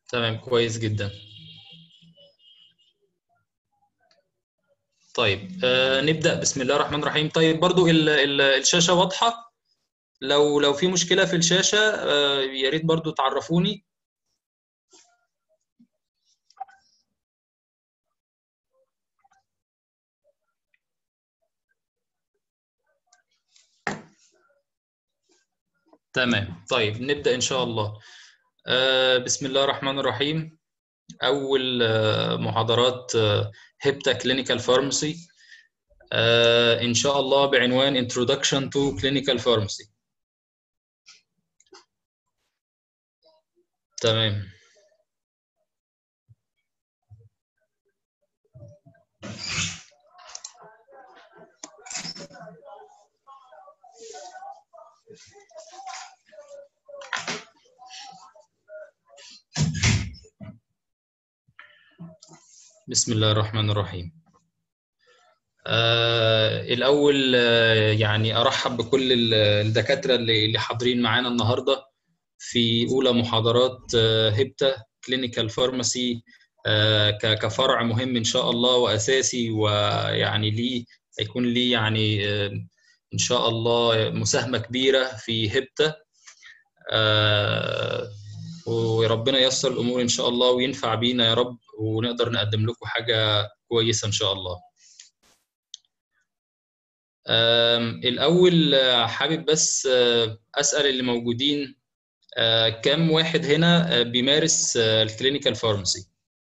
تمام كويس جدا طيب آه نبدأ بسم الله الرحمن الرحيم طيب برضو ال ال الشاشة واضحة لو لو في مشكلة في الشاشة آه يا ريت برضو تعرفوني تمام طيب نبدأ إن شاء الله آه بسم الله الرحمن الرحيم أول آه محاضرات آه هيبتا كلينيكال فارماسي إن شاء الله بعنوان Introduction to Clinical Pharmacy تمام بسم الله الرحمن الرحيم آه الأول آه يعني أرحب بكل الدكاترة اللي اللي حاضرين معانا النهاردة في أولى محاضرات آه هبتا كلينيكال فارماسي آه كفرع مهم إن شاء الله وأساسي ويعني ليه هيكون ليه يعني آه إن شاء الله مساهمة كبيرة في هبتا آه وربنا ييسر الأمور إن شاء الله وينفع بينا يا رب ونقدر نقدم لكم حاجة كويسة إن شاء الله الأول حابب بس أسأل اللي موجودين كم واحد هنا بيمارس الكلينيكال فارماسي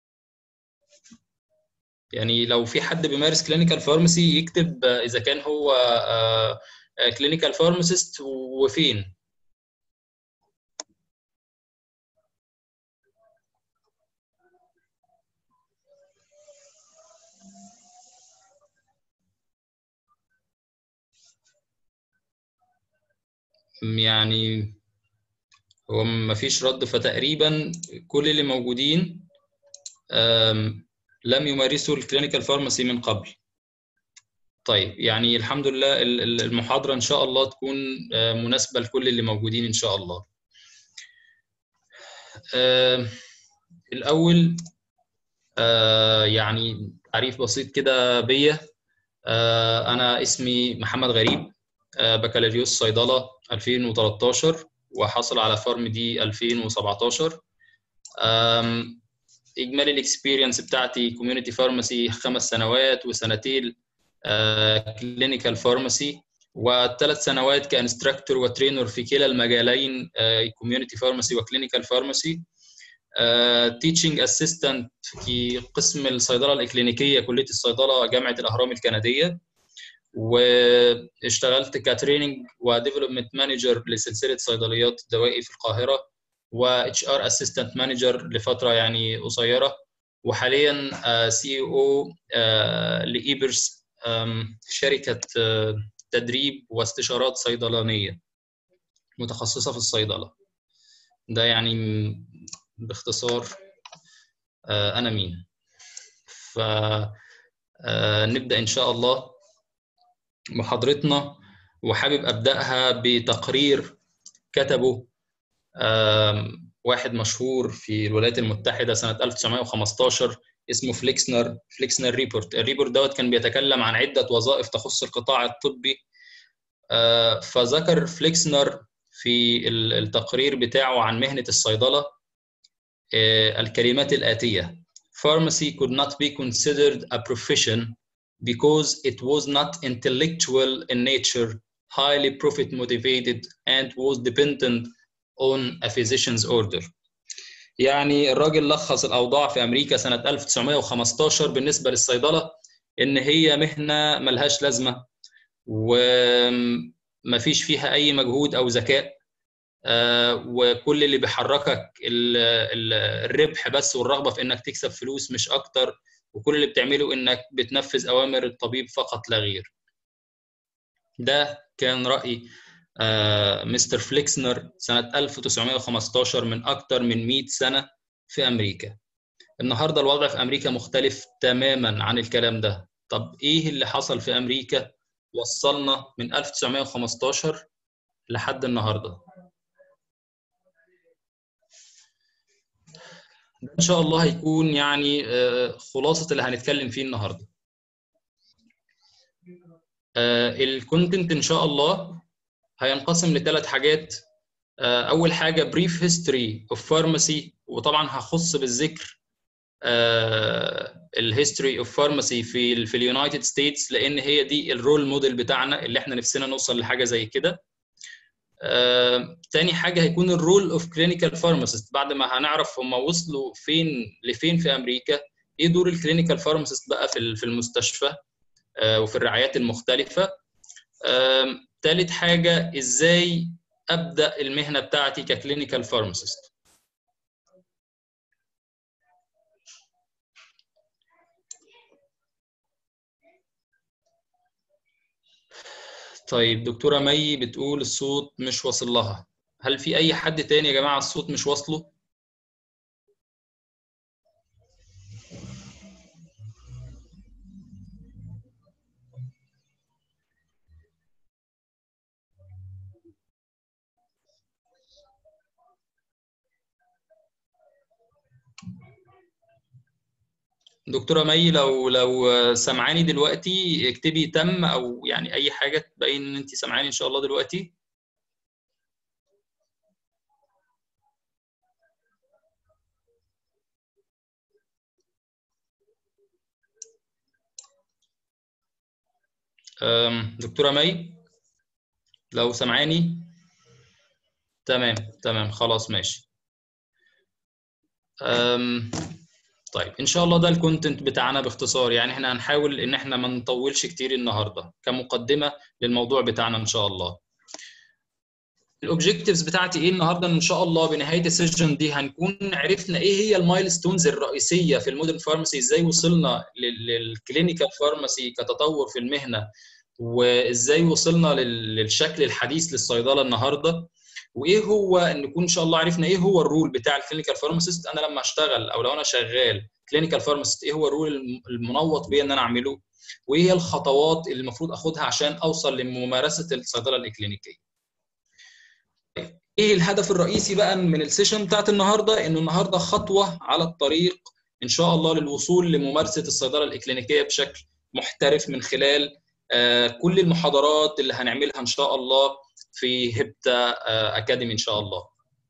يعني لو في حد بيمارس كلينيكال فارماسي يكتب إذا كان هو كلينيكال فارماسيست وفين يعني هو ما فيش رد فتقريبا كل اللي موجودين لم يمارسوا الكلينيكال فارماسي من قبل طيب يعني الحمد لله المحاضرة إن شاء الله تكون مناسبة لكل اللي موجودين إن شاء الله الأول يعني تعريف بسيط كده بيا أنا اسمي محمد غريب بكالوريوس صيدلة 2013 وحصل على فارم دي 2017 اجمالي الاكسبيرينس بتاعتي كوميونتي فارماسي خمس سنوات وسنتين كلينيكال فارماسي وثلاث سنوات كانستراكتور وترينر في كلا المجالين كوميونتي فارماسي وكلينيكال فارماسي تيتشنج اسيستنت في قسم الصيدله الاكلينيكيه كليه الصيدله جامعه الاهرام الكنديه واشتغلت كتريننج وديفلوبمنت مانجر لسلسله صيدليات الدوائي في القاهره و اتش ار اسيستنت مانجر لفتره يعني قصيره وحاليا سي او لايبرس شركه تدريب واستشارات صيدلانيه متخصصه في الصيدله ده يعني باختصار انا مين فنبدا ان شاء الله محاضرتنا وحابب ابداها بتقرير كتبه واحد مشهور في الولايات المتحده سنه 1915 اسمه فليكسنر فليكسنر ريبورت الريبورت دوت كان بيتكلم عن عده وظائف تخص القطاع الطبي فذكر فليكسنر في التقرير بتاعه عن مهنه الصيدله الكلمات الاتيه Pharmacy could not be considered a profession because it was not intellectual in nature, highly profit motivated, and was dependent on a physician's order. يعني الراجل لخص الأوضاع في أمريكا سنة 1915 بالنسبة للصيدلة إن هي مهنة ملهاش لازمة ومفيش فيها أي مجهود أو ذكاء وكل اللي بيحركك الربح بس والرغبة في إنك تكسب فلوس مش أكتر وكل اللي بتعمله انك بتنفذ اوامر الطبيب فقط لا غير ده كان راي مستر فليكسنر سنه 1915 من اكثر من 100 سنه في امريكا النهارده الوضع في امريكا مختلف تماما عن الكلام ده طب ايه اللي حصل في امريكا وصلنا من 1915 لحد النهارده ده ان شاء الله هيكون يعني خلاصه اللي هنتكلم فيه النهارده الكونتنت ان شاء الله هينقسم لثلاث حاجات اول حاجه بريف هيستوري اوف فارماسي وطبعا هخص بالذكر الهيستوري اوف فارماسي في في اليونايتد ستيتس لان هي دي الرول موديل بتاعنا اللي احنا نفسنا نوصل لحاجه زي كده آه، تاني حاجه هيكون الرول اوف كلينيكال فارماسيست بعد ما هنعرف هم وصلوا فين لفين في امريكا ايه دور الكلينيكال فارماسيست بقى في في المستشفى آه، وفي الرعايات المختلفه آه، تالت حاجه ازاي ابدا المهنه بتاعتي ككلينيكال فارماسيست طيب دكتورة مي بتقول الصوت مش واصل لها هل في أي حد تاني يا جماعة الصوت مش واصله؟ دكتوره مي لو لو سمعاني دلوقتي اكتبي تم او يعني اي حاجه تبين ان انت سمعاني ان شاء الله دلوقتي دكتوره مي لو سمعاني تمام تمام خلاص ماشي طيب ان شاء الله ده الكونتنت بتاعنا باختصار يعني احنا هنحاول ان احنا ما نطولش كتير النهارده كمقدمه للموضوع بتاعنا ان شاء الله الاوبجكتيفز بتاعتي ايه النهارده ان شاء الله بنهايه السيشن دي هنكون عرفنا ايه هي المايلستونز الرئيسيه في المودرن فارماسي ازاي وصلنا للكلينيكال فارماسي كتطور في المهنه وازاي وصلنا للشكل الحديث للصيدله النهارده وايه هو نكون ان شاء الله عرفنا ايه هو الرول بتاع الكلينيكال فارماسيست انا لما اشتغل او لو انا شغال كلينيكال فارماسيست ايه هو الرول المنوط بيا ان انا اعمله وايه هي الخطوات اللي المفروض اخدها عشان اوصل لممارسه الصيدله الاكلينيكيه ايه الهدف الرئيسي بقى من السيشن بتاعت النهارده انه النهارده خطوه على الطريق ان شاء الله للوصول لممارسه الصيدله الاكلينيكيه بشكل محترف من خلال كل المحاضرات اللي هنعملها ان شاء الله في هبتا اكاديمي ان شاء الله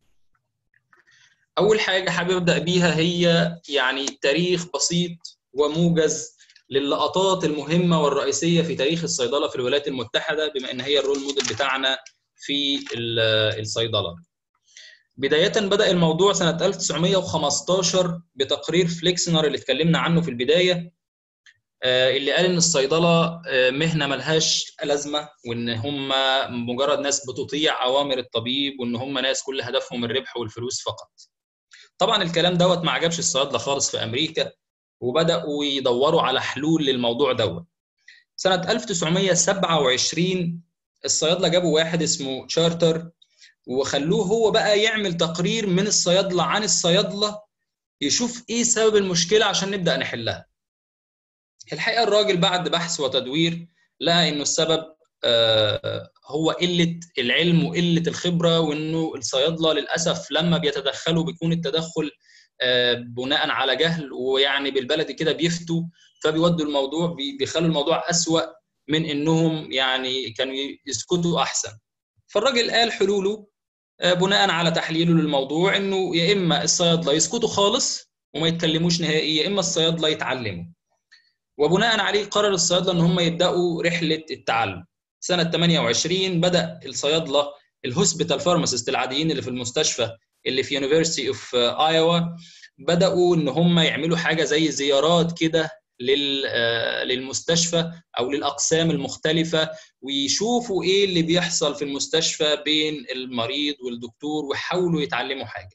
اول حاجه حابب ابدا بيها هي يعني تاريخ بسيط وموجز للقطات المهمه والرئيسيه في تاريخ الصيدله في الولايات المتحده بما ان هي الرول موديل بتاعنا في الصيدله بداية بدأ الموضوع سنة 1915 بتقرير فليكسنر اللي اتكلمنا عنه في البداية اللي قال ان الصيدله مهنه ملهاش لازمه وان هم مجرد ناس بتطيع اوامر الطبيب وان هم ناس كل هدفهم الربح والفلوس فقط. طبعا الكلام دوت ما عجبش الصيادله خالص في امريكا وبداوا يدوروا على حلول للموضوع دوت. سنه 1927 الصيادله جابوا واحد اسمه تشارتر وخلوه هو بقى يعمل تقرير من الصيادله عن الصيادله يشوف ايه سبب المشكله عشان نبدا نحلها. الحقيقه الراجل بعد بحث وتدوير لقى انه السبب هو قله العلم وقله الخبره وانه الصيادله للاسف لما بيتدخلوا بيكون التدخل بناء على جهل ويعني بالبلدي كده بيفتوا فبيودوا الموضوع بيخلوا الموضوع اسوا من انهم يعني كانوا يسكتوا احسن فالراجل قال حلوله بناء على تحليله للموضوع انه يا اما الصيادله يسكتوا خالص وما يتكلموش نهائي يا اما الصيادله يتعلموا وبناء عليه قرر الصيادله ان هم يبداوا رحله التعلم سنه 28 بدا الصيادله الهوسبيتال فارماسيست العاديين اللي في المستشفى اللي في يونيفرسيتي اوف ايوا بداوا ان هم يعملوا حاجه زي زيارات كده للمستشفى او للاقسام المختلفه ويشوفوا ايه اللي بيحصل في المستشفى بين المريض والدكتور ويحاولوا يتعلموا حاجه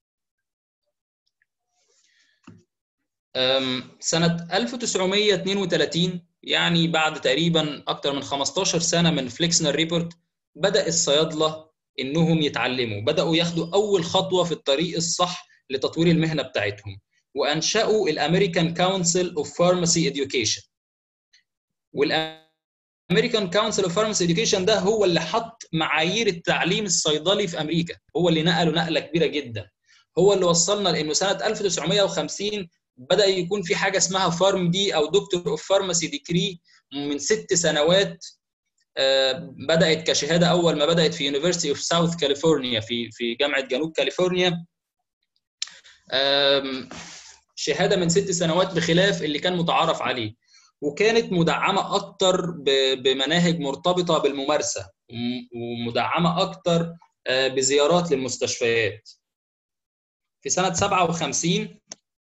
سنة 1932 يعني بعد تقريبا أكثر من 15 سنة من فليكسنر ريبورت بدأ الصيادلة إنهم يتعلموا بدأوا ياخدوا أول خطوة في الطريق الصح لتطوير المهنة بتاعتهم وأنشأوا الأمريكان كونسل أوف فارماسي إديوكيشن والأمريكان كونسل أوف فارماسي إديوكيشن ده هو اللي حط معايير التعليم الصيدلي في أمريكا هو اللي نقله نقلة كبيرة جدا هو اللي وصلنا لانه سنه 1950 بدا يكون في حاجه اسمها فارم دي او دكتور اوف فارماسي ديكري من ست سنوات بدات كشهاده اول ما بدات في يونيفرسيتي اوف ساوث كاليفورنيا في في جامعه جنوب كاليفورنيا شهاده من ست سنوات بخلاف اللي كان متعارف عليه وكانت مدعمه اكتر بمناهج مرتبطه بالممارسه ومدعمه اكتر بزيارات للمستشفيات في سنه 57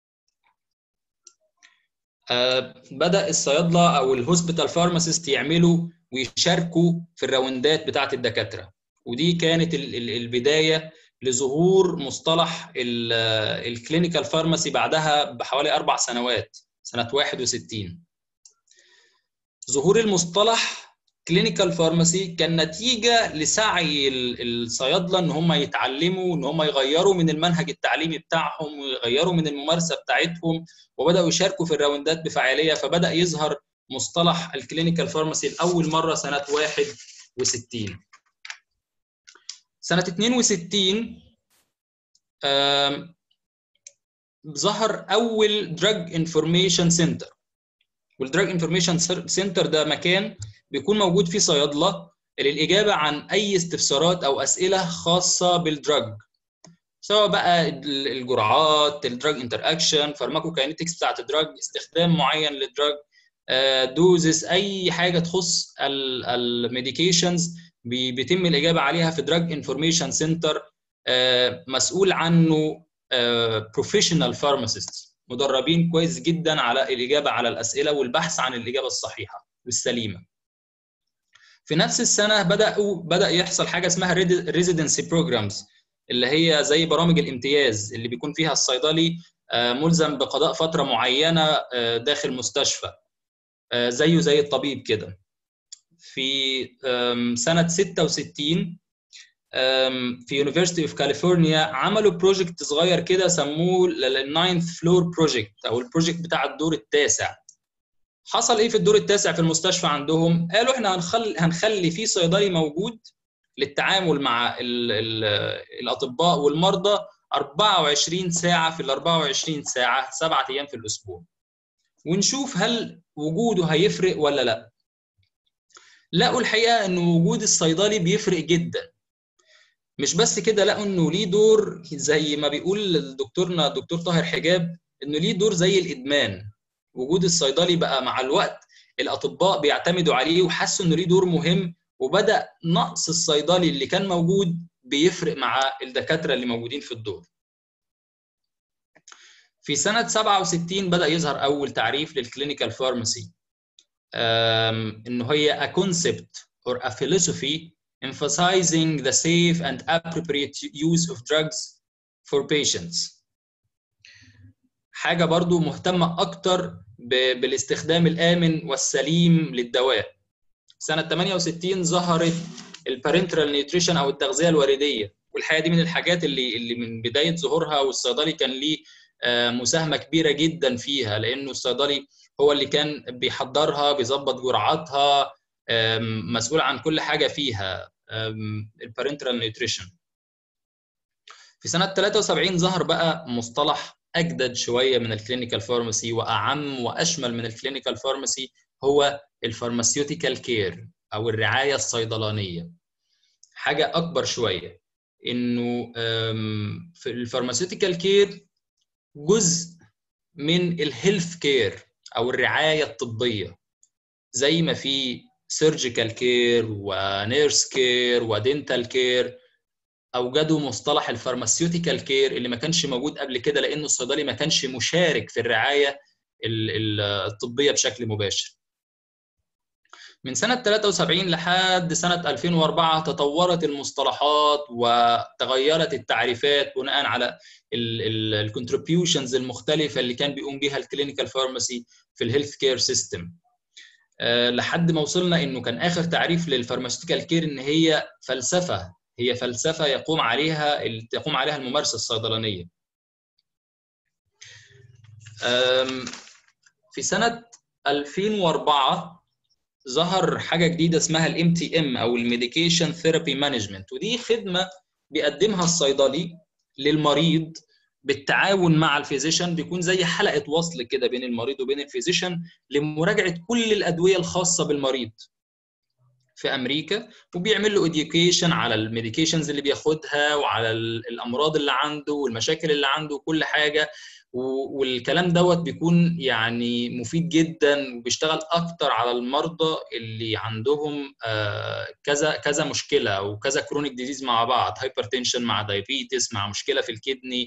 بدا الصيادله او الهوسبيتال فارماسيست يعملوا ويشاركوا في الراوندات بتاعه الدكاتره ودي كانت البدايه لظهور مصطلح الكلينيكال فارماسي بعدها بحوالي اربع سنوات سنه 61 ظهور المصطلح كلينيكال فارماسي كان نتيجه لسعي الصيادله ان هم يتعلموا ان هم يغيروا من المنهج التعليمي بتاعهم ويغيروا من الممارسه بتاعتهم وبداوا يشاركوا في الراوندات بفاعليه فبدا يظهر مصطلح الكلينيكال فارماسي لاول مره سنه 61 سنه 62 ظهر اول دراج انفورميشن سنتر والدراج انفورميشن سنتر ده مكان بيكون موجود فيه صيادله للاجابه عن اي استفسارات او اسئله خاصه بالدراج سواء بقى الجرعات الدراج انتر اكشن فارماكوكاينيتكس بتاعت الدراج استخدام معين للدراج دوزز اي حاجه تخص الميديكيشنز بيتم الاجابه عليها في دراج انفورميشن سنتر مسؤول عنه بروفيشنال فارماسيست مدربين كويس جدا على الاجابه على الاسئله والبحث عن الاجابه الصحيحه والسليمه في نفس السنه بداوا بدا يحصل حاجه اسمها ريزيدنسي بروجرامز اللي هي زي برامج الامتياز اللي بيكون فيها الصيدلي ملزم بقضاء فتره معينه داخل مستشفى زيه زي الطبيب كده في سنه 66 في يونيفرسيتي اوف كاليفورنيا عملوا بروجكت صغير كده سموه الناينث فلور بروجكت او البروجكت بتاع الدور التاسع حصل ايه في الدور التاسع في المستشفى عندهم قالوا احنا هنخلي هنخلي في صيدلي موجود للتعامل مع ال ال الاطباء والمرضى 24 ساعه في ال 24 ساعه سبعة ايام في الاسبوع ونشوف هل وجوده هيفرق ولا لا لقوا الحقيقه ان وجود الصيدلي بيفرق جدا مش بس كده لقوا انه ليه دور زي ما بيقول دكتورنا الدكتور طاهر حجاب انه ليه دور زي الادمان وجود الصيدلي بقى مع الوقت الاطباء بيعتمدوا عليه وحسوا انه ليه دور مهم وبدا نقص الصيدلي اللي كان موجود بيفرق مع الدكاتره اللي موجودين في الدور في سنه 67 بدا يظهر اول تعريف للكلينيكال فارماسي انه هي a concept or a philosophy emphasizing the safe and appropriate use of drugs for patients حاجة برضو مهتمة أكتر بالاستخدام الآمن والسليم للدواء سنة 68 ظهرت البارنترال نيوتريشن أو التغذية الوردية والحقيقة دي من الحاجات اللي اللي من بداية ظهورها والصيدلي كان ليه مساهمة كبيرة جدا فيها لأنه الصيدلي هو اللي كان بيحضرها بيظبط جرعاتها مسؤول عن كل حاجة فيها البارنترال نيوتريشن في سنة 73 ظهر بقى مصطلح اجدد شويه من الكلينيكال فارماسي واعم واشمل من الكلينيكال فارماسي هو الفارماسيوتيكال كير او الرعايه الصيدلانيه حاجه اكبر شويه انه في الفارماسيوتيكال كير جزء من الهيلث كير او الرعايه الطبيه زي ما في سيرجيكال كير ونيرس كير ودينتال كير اوجدوا مصطلح الفارماسيوتيكال كير اللي ما كانش موجود قبل كده لانه الصيدلي ما كانش مشارك في الرعايه الطبيه بشكل مباشر. من سنه 73 لحد سنه 2004 تطورت المصطلحات وتغيرت التعريفات بناء على الكونتريبيوشنز المختلفه اللي كان بيقوم بها الكلينيكال فارماسي في الهيلث كير سيستم. لحد ما وصلنا انه كان اخر تعريف للفارماسيوتيكال كير ان هي فلسفه هي فلسفه يقوم عليها يقوم عليها الممارسه الصيدلانيه. في سنه 2004 ظهر حاجه جديده اسمها الام تي ام او الميديكيشن ثيرابي مانجمنت ودي خدمه بيقدمها الصيدلي للمريض بالتعاون مع الفيزيشن بيكون زي حلقه وصل كده بين المريض وبين الفيزيشن لمراجعه كل الادويه الخاصه بالمريض في امريكا وبيعمل له اديوكيشن على الميديكيشنز اللي بياخدها وعلى الامراض اللي عنده والمشاكل اللي عنده وكل حاجه والكلام دوت بيكون يعني مفيد جدا وبيشتغل اكتر على المرضى اللي عندهم كذا كذا مشكله وكذا كرونيك ديزيز مع بعض هايبرتنشن مع دايابيتس مع مشكله في الكدني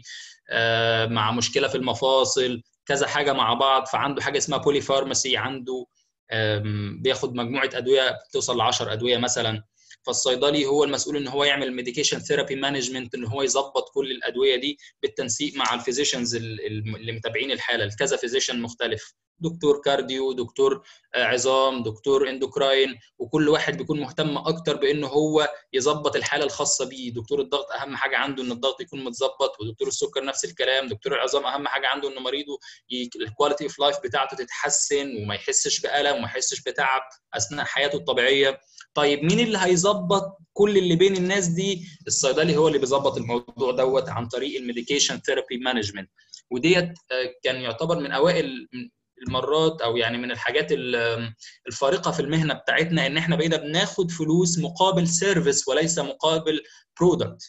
مع مشكله في المفاصل كذا حاجه مع بعض فعنده حاجه اسمها بولي فارماسي عنده بياخد مجموعه ادويه بتوصل ل 10 ادويه مثلا فالصيدلي هو المسؤول ان هو يعمل ميديكيشن ثيرابي مانجمنت ان هو يظبط كل الادويه دي بالتنسيق مع الفيزيشنز اللي متابعين الحاله الكذا فيزيشن مختلف دكتور كارديو دكتور عظام دكتور اندوكراين وكل واحد بيكون مهتم اكتر بان هو يظبط الحاله الخاصه بيه دكتور الضغط اهم حاجه عنده ان الضغط يكون متظبط ودكتور السكر نفس الكلام دكتور العظام اهم حاجه عنده ان مريضه الكواليتي اوف لايف بتاعته تتحسن وما يحسش بالم وما يحسش بتعب اثناء حياته الطبيعيه طيب مين اللي هيظبط كل اللي بين الناس دي الصيدلي هو اللي بيظبط الموضوع دوت عن طريق الميديكيشن ثيرابي مانجمنت وديت كان يعتبر من اوائل المرات او يعني من الحاجات الفارقه في المهنه بتاعتنا ان احنا بقينا بناخد فلوس مقابل سيرفيس وليس مقابل برودكت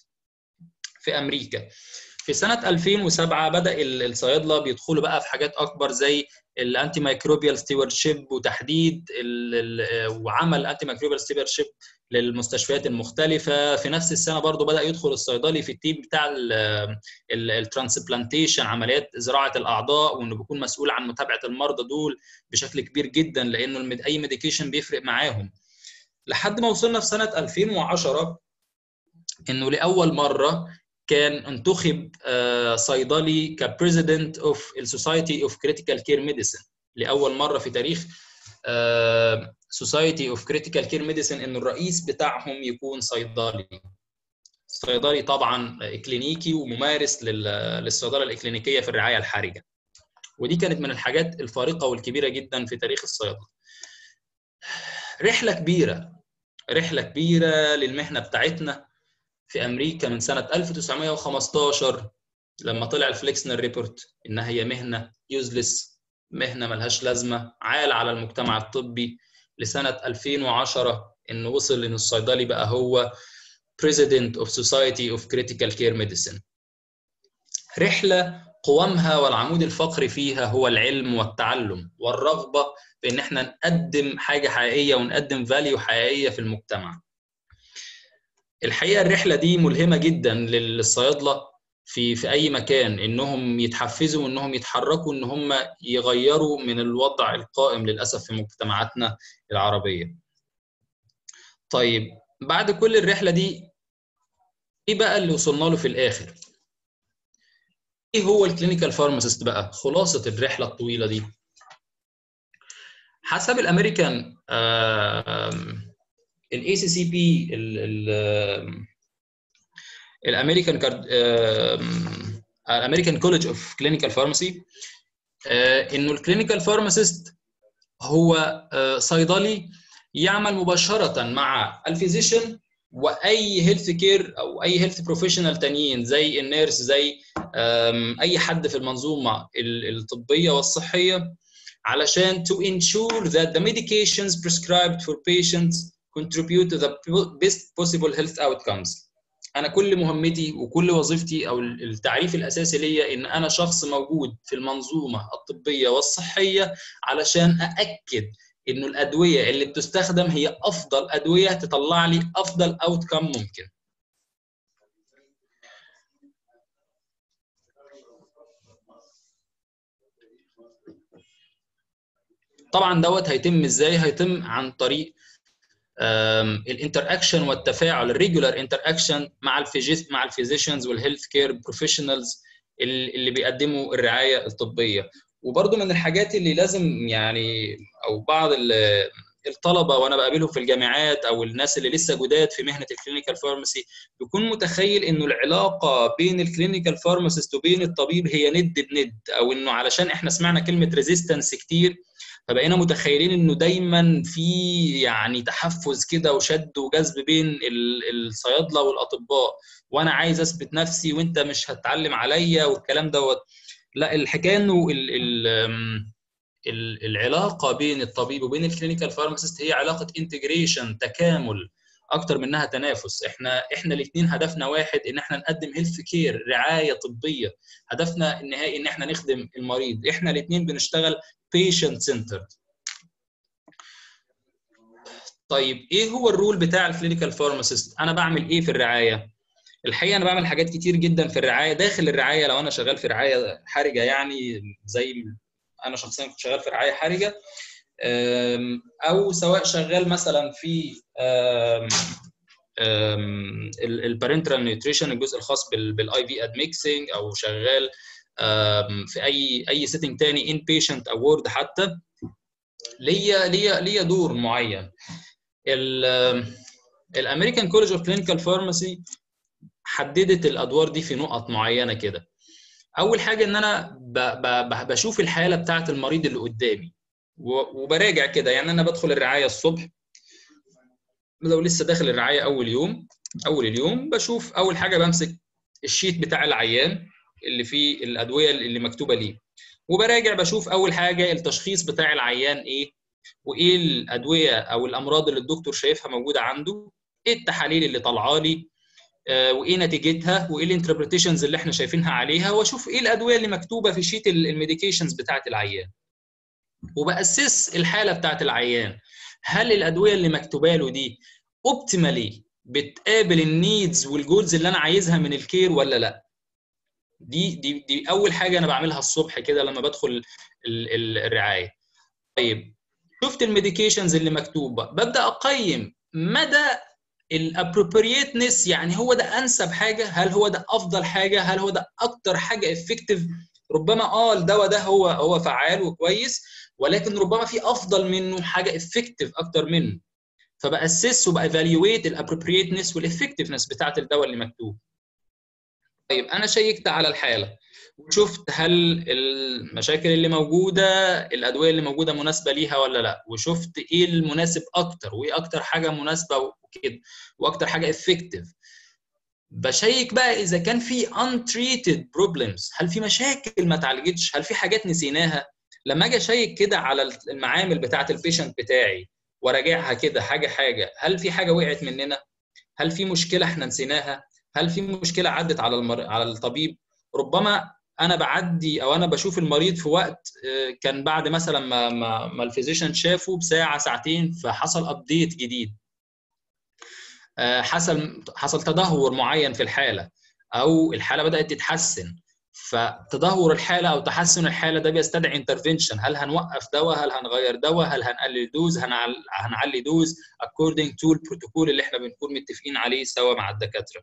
في امريكا في سنه 2007 بدا الصيادله بيدخلوا بقى في حاجات اكبر زي الانتي مايكروبيال ستيوردشيب وتحديد وعمل انتي مايكروبيال ستيوردشيب للمستشفيات المختلفه في نفس السنه برضو بدا يدخل الصيدلي في التيم بتاع الترانسبلانتيشن عمليات زراعه الاعضاء وانه بيكون مسؤول عن متابعه المرضى دول بشكل كبير جدا لانه اي ميديكيشن بيفرق معاهم لحد ما وصلنا في سنه 2010 انه لاول مره كان انتخب صيدلي كبريزيدنت اوف السوسايتي اوف كريتيكال كير ميديسن لاول مره في تاريخ سوسايتي اوف كريتيكال كير ميديسن ان الرئيس بتاعهم يكون صيدلي صيدلي طبعا اكلينيكي وممارس للصيدله الاكلينيكيه في الرعايه الحرجه ودي كانت من الحاجات الفارقه والكبيره جدا في تاريخ الصيادله رحله كبيره رحله كبيره للمهنه بتاعتنا في امريكا من سنه 1915 لما طلع الفليكسنر ريبورت انها هي مهنه يوزلس مهنه ملهاش لازمه عال على المجتمع الطبي لسنه 2010 انه وصل ان الصيدلي بقى هو President of Society of Critical Care Medicine رحله قوامها والعمود الفقري فيها هو العلم والتعلم والرغبه في ان احنا نقدم حاجه حقيقيه ونقدم فاليو حقيقيه في المجتمع الحقيقه الرحله دي ملهمه جدا للصيادله في في اي مكان انهم يتحفزوا وانهم يتحركوا ان هم يغيروا من الوضع القائم للاسف في مجتمعاتنا العربيه. طيب بعد كل الرحله دي ايه بقى اللي وصلنا له في الاخر؟ ايه هو الكلينيكال فارماسيست بقى؟ خلاصه الرحله الطويله دي. حسب الامريكان الاي سي سي بي الامريكان كارد الامريكان كولج اوف كلينيكال فارماسي انه الكلينيكال فارماسيست هو صيدلي يعمل مباشره مع الفيزيشن واي هيلث كير او اي هيلث بروفيشنال تانيين زي النيرس زي اي حد في المنظومه الطبيه والصحيه علشان to ensure that the medications prescribed for patients contribute to the best possible health outcomes. انا كل مهمتي وكل وظيفتي او التعريف الاساسي ليا ان انا شخص موجود في المنظومه الطبيه والصحيه علشان ااكد انه الادويه اللي بتستخدم هي افضل ادويه تطلع لي افضل اوتكم ممكن. طبعا دوت هيتم ازاي؟ هيتم عن طريق الانتر اكشن والتفاعل الريجولار انتر اكشن مع الفيزيس مع الفيزيشنز والهيلث كير بروفيشنالز اللي بيقدموا الرعايه الطبيه وبرده من الحاجات اللي لازم يعني او بعض الطلبه وانا بقابلهم في الجامعات او الناس اللي لسه جداد في مهنه الكلينيكال فارماسي بيكون متخيل انه العلاقه بين الكلينيكال فارماسيست وبين الطبيب هي ند بند او انه علشان احنا سمعنا كلمه ريزيستنس كتير فبقينا متخيلين انه دايما في يعني تحفز كده وشد وجذب بين الصيادله والاطباء وانا عايز اثبت نفسي وانت مش هتتعلم عليا والكلام دوت لا الحكايه انه ال ال العلاقه بين الطبيب وبين الكلينيكال فارماسيست هي علاقه انتجريشن تكامل اكتر منها تنافس احنا احنا الاثنين هدفنا واحد ان احنا نقدم هيلث كير رعايه طبيه هدفنا النهائي ان احنا نخدم المريض احنا الاثنين بنشتغل بيشنت سنترد طيب ايه هو الرول بتاع الكلينيكال فارماسيست انا بعمل ايه في الرعايه الحقيقه انا بعمل حاجات كتير جدا في الرعايه داخل الرعايه لو انا شغال في رعايه حرجه يعني زي انا شخصيا كنت شغال في رعايه حرجه او سواء شغال مثلا في البارنترال نيوتريشن الجزء الخاص بالاي في ادميكسنج او شغال في اي اي سيتنج تاني ان بيشنت او وورد حتى ليا ليا ليا دور معين الامريكان كولج اوف كلينيكال فارماسي حددت الادوار دي في نقط معينه كده اول حاجه ان انا بشوف الحاله بتاعه المريض اللي قدامي وبراجع كده يعني انا بدخل الرعايه الصبح لو لسه داخل الرعايه اول يوم اول اليوم بشوف اول حاجه بمسك الشيت بتاع العيان اللي فيه الادويه اللي مكتوبه ليه وبراجع بشوف اول حاجه التشخيص بتاع العيان ايه وايه الادويه او الامراض اللي الدكتور شايفها موجوده عنده ايه التحاليل اللي طالعه لي وايه نتيجتها وايه الانتربريتيشنز اللي احنا شايفينها عليها واشوف ايه الادويه اللي مكتوبه في شيت الميديكيشنز بتاعه العيان وباسس الحاله بتاعه العيان هل الادويه اللي مكتوبه له دي اوبتيمالي بتقابل النيدز والجولز اللي انا عايزها من الكير ولا لا دي دي دي اول حاجه انا بعملها الصبح كده لما بدخل الرعايه طيب شفت الميديكيشنز اللي مكتوبه ببدا اقيم مدى الابروبريتنس يعني هو ده انسب حاجه هل هو ده افضل حاجه هل هو ده اكتر حاجه افكتيف ربما اه الدواء ده هو هو فعال وكويس ولكن ربما في افضل منه حاجه افكتيف اكتر منه فباسس وبايفالويت الابروبريتنس والافكتيفنس بتاعت الدواء اللي مكتوب طيب انا شيكت على الحاله وشفت هل المشاكل اللي موجوده الادويه اللي موجوده مناسبه ليها ولا لا وشفت ايه المناسب اكتر وايه اكتر حاجه مناسبه وكده واكتر حاجه افكتيف بشيك بقى اذا كان في untreated problems هل في مشاكل ما اتعالجتش هل في حاجات نسيناها لما اجي اشيك كده على المعامل بتاعه البيشنت بتاعي وراجعها كده حاجه حاجه هل في حاجه وقعت مننا هل في مشكله احنا نسيناها هل في مشكله عدت على المر... على الطبيب ربما انا بعدي او انا بشوف المريض في وقت كان بعد مثلا ما ما, ما الفيزيشن شافه بساعه ساعتين فحصل ابديت جديد حصل حصل تدهور معين في الحاله او الحاله بدات تتحسن فتدهور الحاله او تحسن الحاله ده بيستدعي انترفنشن هل هنوقف دواء هل هنغير دواء هل هنقلل دوز هنعلي دوز according to البروتوكول اللي احنا بنكون متفقين عليه سوا مع الدكاتره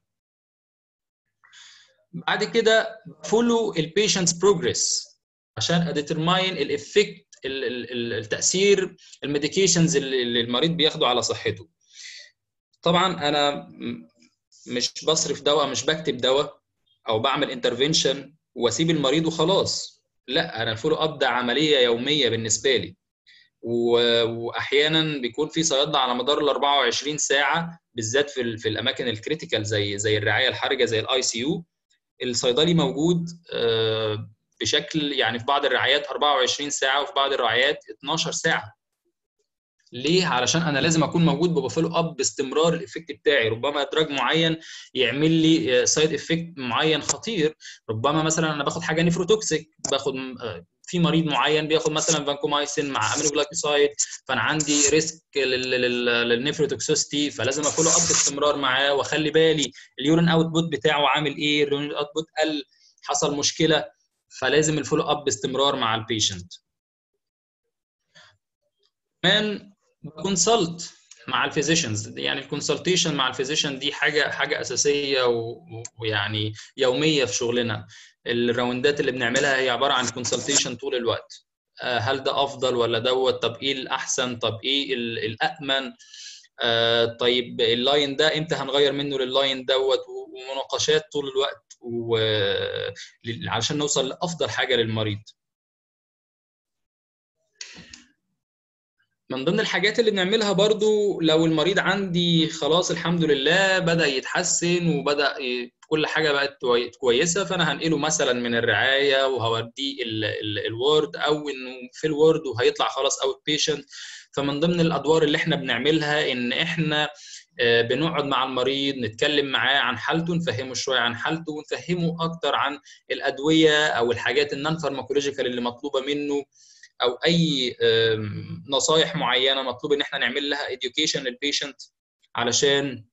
بعد كده فولو البيشنتس بروجريس عشان اديترماين الافكت التاثير الميديكيشنز اللي المريض بياخده على صحته طبعا انا مش بصرف دواء مش بكتب دواء او بعمل انترفنشن واسيب المريض وخلاص لا انا الفولو اب ده عمليه يوميه بالنسبه لي واحيانا بيكون في صيادله على مدار ال 24 ساعه بالذات في في الاماكن الكريتيكال زي زي الرعايه الحرجه زي الاي سي يو الصيدلي موجود بشكل يعني في بعض الرعايات 24 ساعه وفي بعض الرعايات 12 ساعه ليه؟ علشان انا لازم اكون موجود بفولو اب باستمرار الايفكت بتاعي، ربما ادراج معين يعمل لي سايد افكت معين خطير، ربما مثلا انا باخد حاجه نيفروتوكسيك، باخد في مريض معين بياخد مثلا فانكومايسين مع امينوجلايكوسايد فانا عندي ريسك للنيفروتوكسوستي فلازم افولو اب باستمرار معاه واخلي بالي اليورين اوت بوت بتاعه عامل ايه، اليورين اوت بوت قل حصل مشكله فلازم الفولو اب باستمرار مع البيشنت. كمان بكونسلت مع الفيزيشنز يعني الكونسلتيشن مع الفيزيشن دي حاجه حاجه اساسيه ويعني يوميه في شغلنا الراوندات اللي بنعملها هي عباره عن كونسلتيشن طول الوقت هل ده افضل ولا دوت طب ايه الاحسن طب ايه الامن طيب اللاين ده امتى هنغير منه لللاين دوت ومناقشات طول الوقت و... علشان نوصل لافضل حاجه للمريض من ضمن الحاجات اللي بنعملها برضو لو المريض عندي خلاص الحمد لله بدأ يتحسن وبدأ كل حاجة بقت كويسة فأنا هنقله مثلا من الرعاية وهوديه الوورد أو إنه في الوورد وهيطلع خلاص أوت بيشنت فمن ضمن الأدوار اللي إحنا بنعملها إن إحنا بنقعد مع المريض نتكلم معاه عن حالته نفهمه شويه عن حالته ونفهمه اكتر عن الادويه او الحاجات النون فارماكولوجيكال اللي مطلوبه منه او اي نصايح معينه مطلوب ان احنا نعمل لها education للبيشنت علشان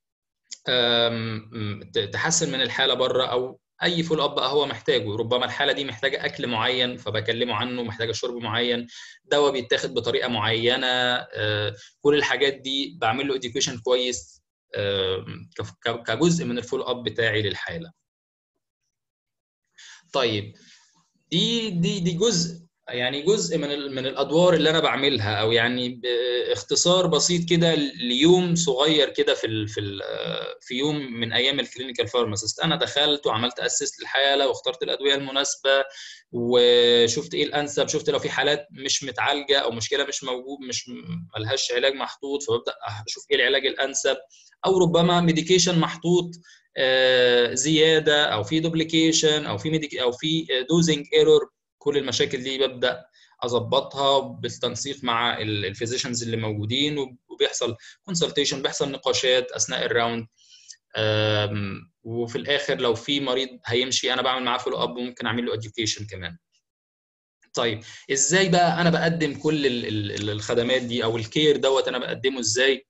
تحسن من الحاله بره او اي فول اب بقى هو محتاجه ربما الحاله دي محتاجه اكل معين فبكلمه عنه محتاجه شرب معين دواء بيتاخد بطريقه معينه كل الحاجات دي بعمل له education كويس كجزء من الفول اب بتاعي للحاله طيب دي دي دي جزء يعني جزء من من الادوار اللي انا بعملها او يعني باختصار بسيط كده ليوم صغير كده في ال في ال في يوم من ايام الكلينيكال فارماسيست انا دخلت وعملت اسس للحاله واخترت الادويه المناسبه وشفت ايه الانسب شفت لو في حالات مش متعالجه او مشكله مش موجود مش ملهاش علاج محطوط فببدا اشوف ايه العلاج الانسب او ربما ميديكيشن محطوط زياده او في دوبليكيشن او في او في دوزنج ايرور كل المشاكل دي ببدا اظبطها بالتنسيق مع الفيزيشنز اللي موجودين وبيحصل كونسلتيشن بيحصل نقاشات اثناء الراوند وفي الاخر لو في مريض هيمشي انا بعمل معاه فولو اب وممكن اعمل له اديوكيشن كمان طيب ازاي بقى انا بقدم كل الخدمات دي او الكير دوت انا بقدمه ازاي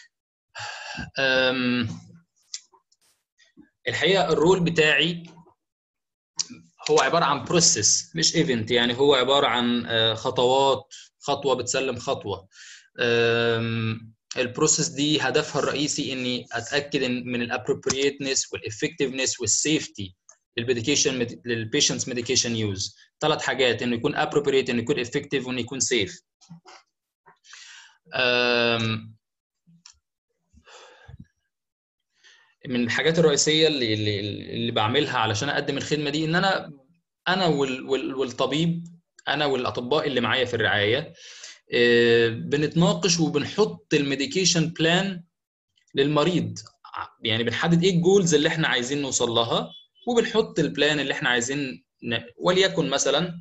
الحقيقه الرول بتاعي هو عباره عن بروسيس مش ايفنت يعني هو عباره عن خطوات خطوه بتسلم خطوه البروسيس دي هدفها الرئيسي اني اتاكد من الابروبريتنس والافكتفنس والسيفتي للميديكيشن للبيشنتس ميديكيشن يوز ثلاث حاجات انه يكون ابروبريت انه يكون افكتيف وانه يكون سيف من الحاجات الرئيسيه اللي اللي, اللي بعملها علشان اقدم الخدمه دي ان انا انا والطبيب انا والاطباء اللي معايا في الرعايه بنتناقش وبنحط الميديكيشن بلان للمريض يعني بنحدد ايه الجولز اللي احنا عايزين نوصل لها وبنحط البلان اللي احنا عايزين وليكن مثلا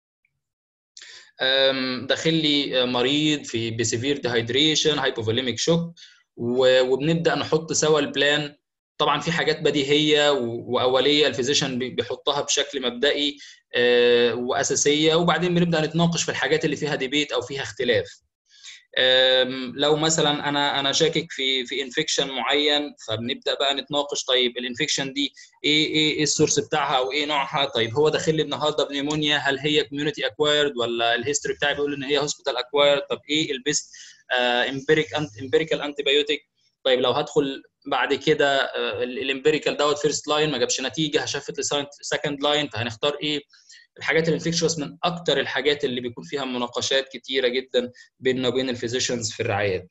داخل لي مريض في بسيفير ديهايدريشن هايبوفوليميك شوك وبنبدا نحط سوا البلان طبعا في حاجات بديهيه واوليه الفيزيشن بيحطها بشكل مبدئي واساسيه وبعدين بنبدا نتناقش في الحاجات اللي فيها ديبيت او فيها اختلاف لو مثلا انا انا شاكك في في انفكشن معين فبنبدا بقى نتناقش طيب الانفكشن دي ايه ايه ايه السورس بتاعها او ايه نوعها طيب هو داخل لي النهارده بنيمونيا هل هي كوميونتي اكوايرد ولا الهيستوري بتاعي بيقول ان هي هوسبيتال اكوايرد طب ايه البيست امبيريك امبيريكال انتي بايوتيك طيب لو هدخل بعد كده الامبيريكال دوت فيرست لاين ما جابش نتيجه هشفت لسكند لاين فهنختار ايه الحاجات الانفكشوس من اكتر الحاجات اللي بيكون فيها مناقشات كتيره جدا بيننا وبين الفيزيشنز في الرعايات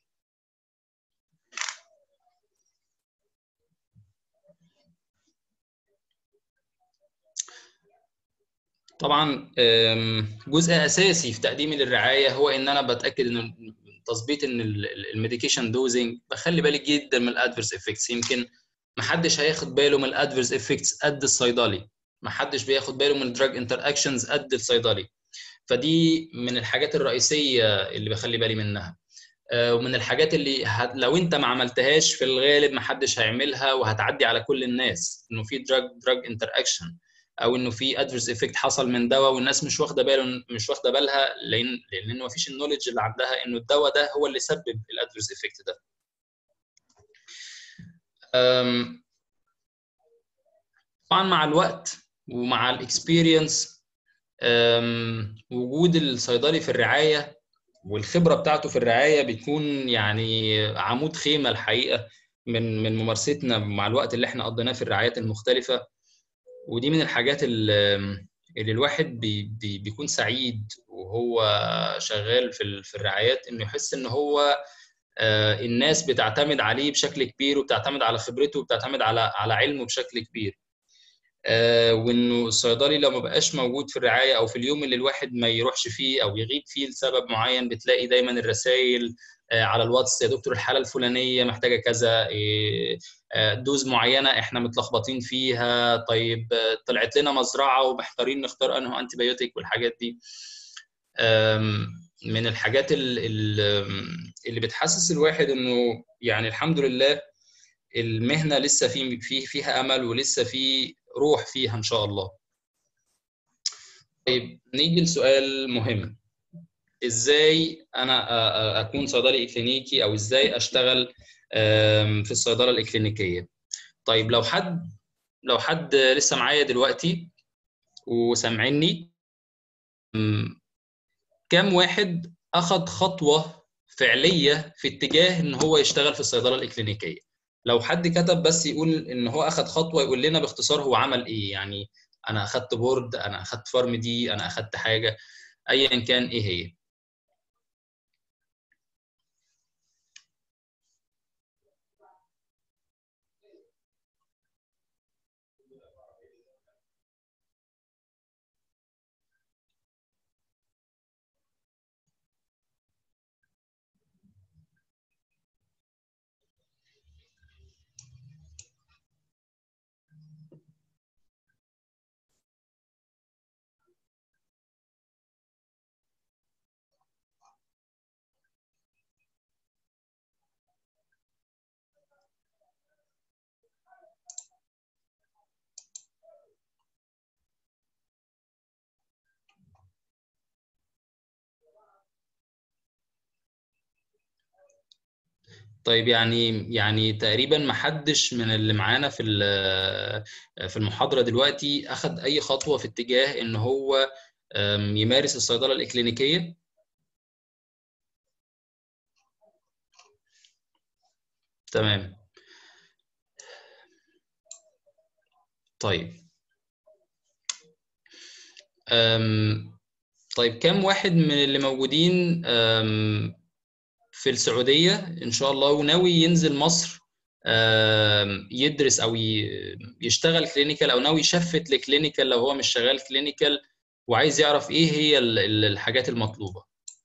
طبعا جزء اساسي في تقديمي للرعايه هو ان انا بتاكد ان تظبيط ان الميديكيشن دوزنج بخلي بالي جدا من الادفيرس افكتس يمكن ما حدش هياخد باله من الادفيرس افكتس قد الصيدلي ما حدش بياخد باله من الدراج انتر اكشنز قد الصيدلي فدي من الحاجات الرئيسيه اللي بخلي بالي منها ومن الحاجات اللي هت... لو انت ما عملتهاش في الغالب ما حدش هيعملها وهتعدي على كل الناس انه في دراج دراج انتر اكشن او انه في ادفيرس افكت حصل من دواء والناس مش واخده باله مش واخده بالها لان لان ما فيش النولج اللي عندها انه الدواء ده هو اللي سبب الادفيرس افكت ده طبعا مع الوقت ومع الاكسبيرينس وجود الصيدلي في الرعايه والخبره بتاعته في الرعايه بيكون يعني عمود خيمه الحقيقه من من ممارستنا مع الوقت اللي احنا قضيناه في الرعايات المختلفه ودي من الحاجات اللي, اللي الواحد بي بي بيكون سعيد وهو شغال في في الرعايات انه يحس ان هو الناس بتعتمد عليه بشكل كبير وبتعتمد على خبرته وبتعتمد على على علمه بشكل كبير وانه الصيدلي لو ما بقاش موجود في الرعايه او في اليوم اللي الواحد ما يروحش فيه او يغيب فيه لسبب معين بتلاقي دايما الرسائل على الواتس يا دكتور الحاله الفلانيه محتاجه كذا دوز معينه احنا متلخبطين فيها طيب طلعت لنا مزرعه ومحتارين نختار انه انتي بايوتيك والحاجات دي من الحاجات اللي بتحسس الواحد انه يعني الحمد لله المهنه لسه في في فيها امل ولسه في روح فيها ان شاء الله. طيب نيجي لسؤال مهم. ازاي انا اكون صيدلي اكلينيكي او ازاي اشتغل في الصيدله الاكلينيكيه؟ طيب لو حد لو حد لسه معايا دلوقتي وسامعني كم واحد اخذ خطوه فعليه في اتجاه ان هو يشتغل في الصيدله الاكلينيكيه لو حد كتب بس يقول ان هو اخذ خطوه يقول لنا باختصار هو عمل ايه يعني انا اخذت بورد انا اخذت فارم دي انا اخذت حاجه ايا كان ايه هي طيب يعني يعني تقريبا ما حدش من اللي معانا في في المحاضره دلوقتي اخذ اي خطوه في اتجاه ان هو يمارس الصيدله الاكلينيكيه تمام طيب طيب كم واحد من اللي موجودين في السعودية إن شاء الله وناوي ينزل مصر يدرس أو يشتغل كلينيكال أو ناوي يشفت لكلينيكال لو هو مش شغال كلينيكال وعايز يعرف إيه هي الحاجات المطلوبة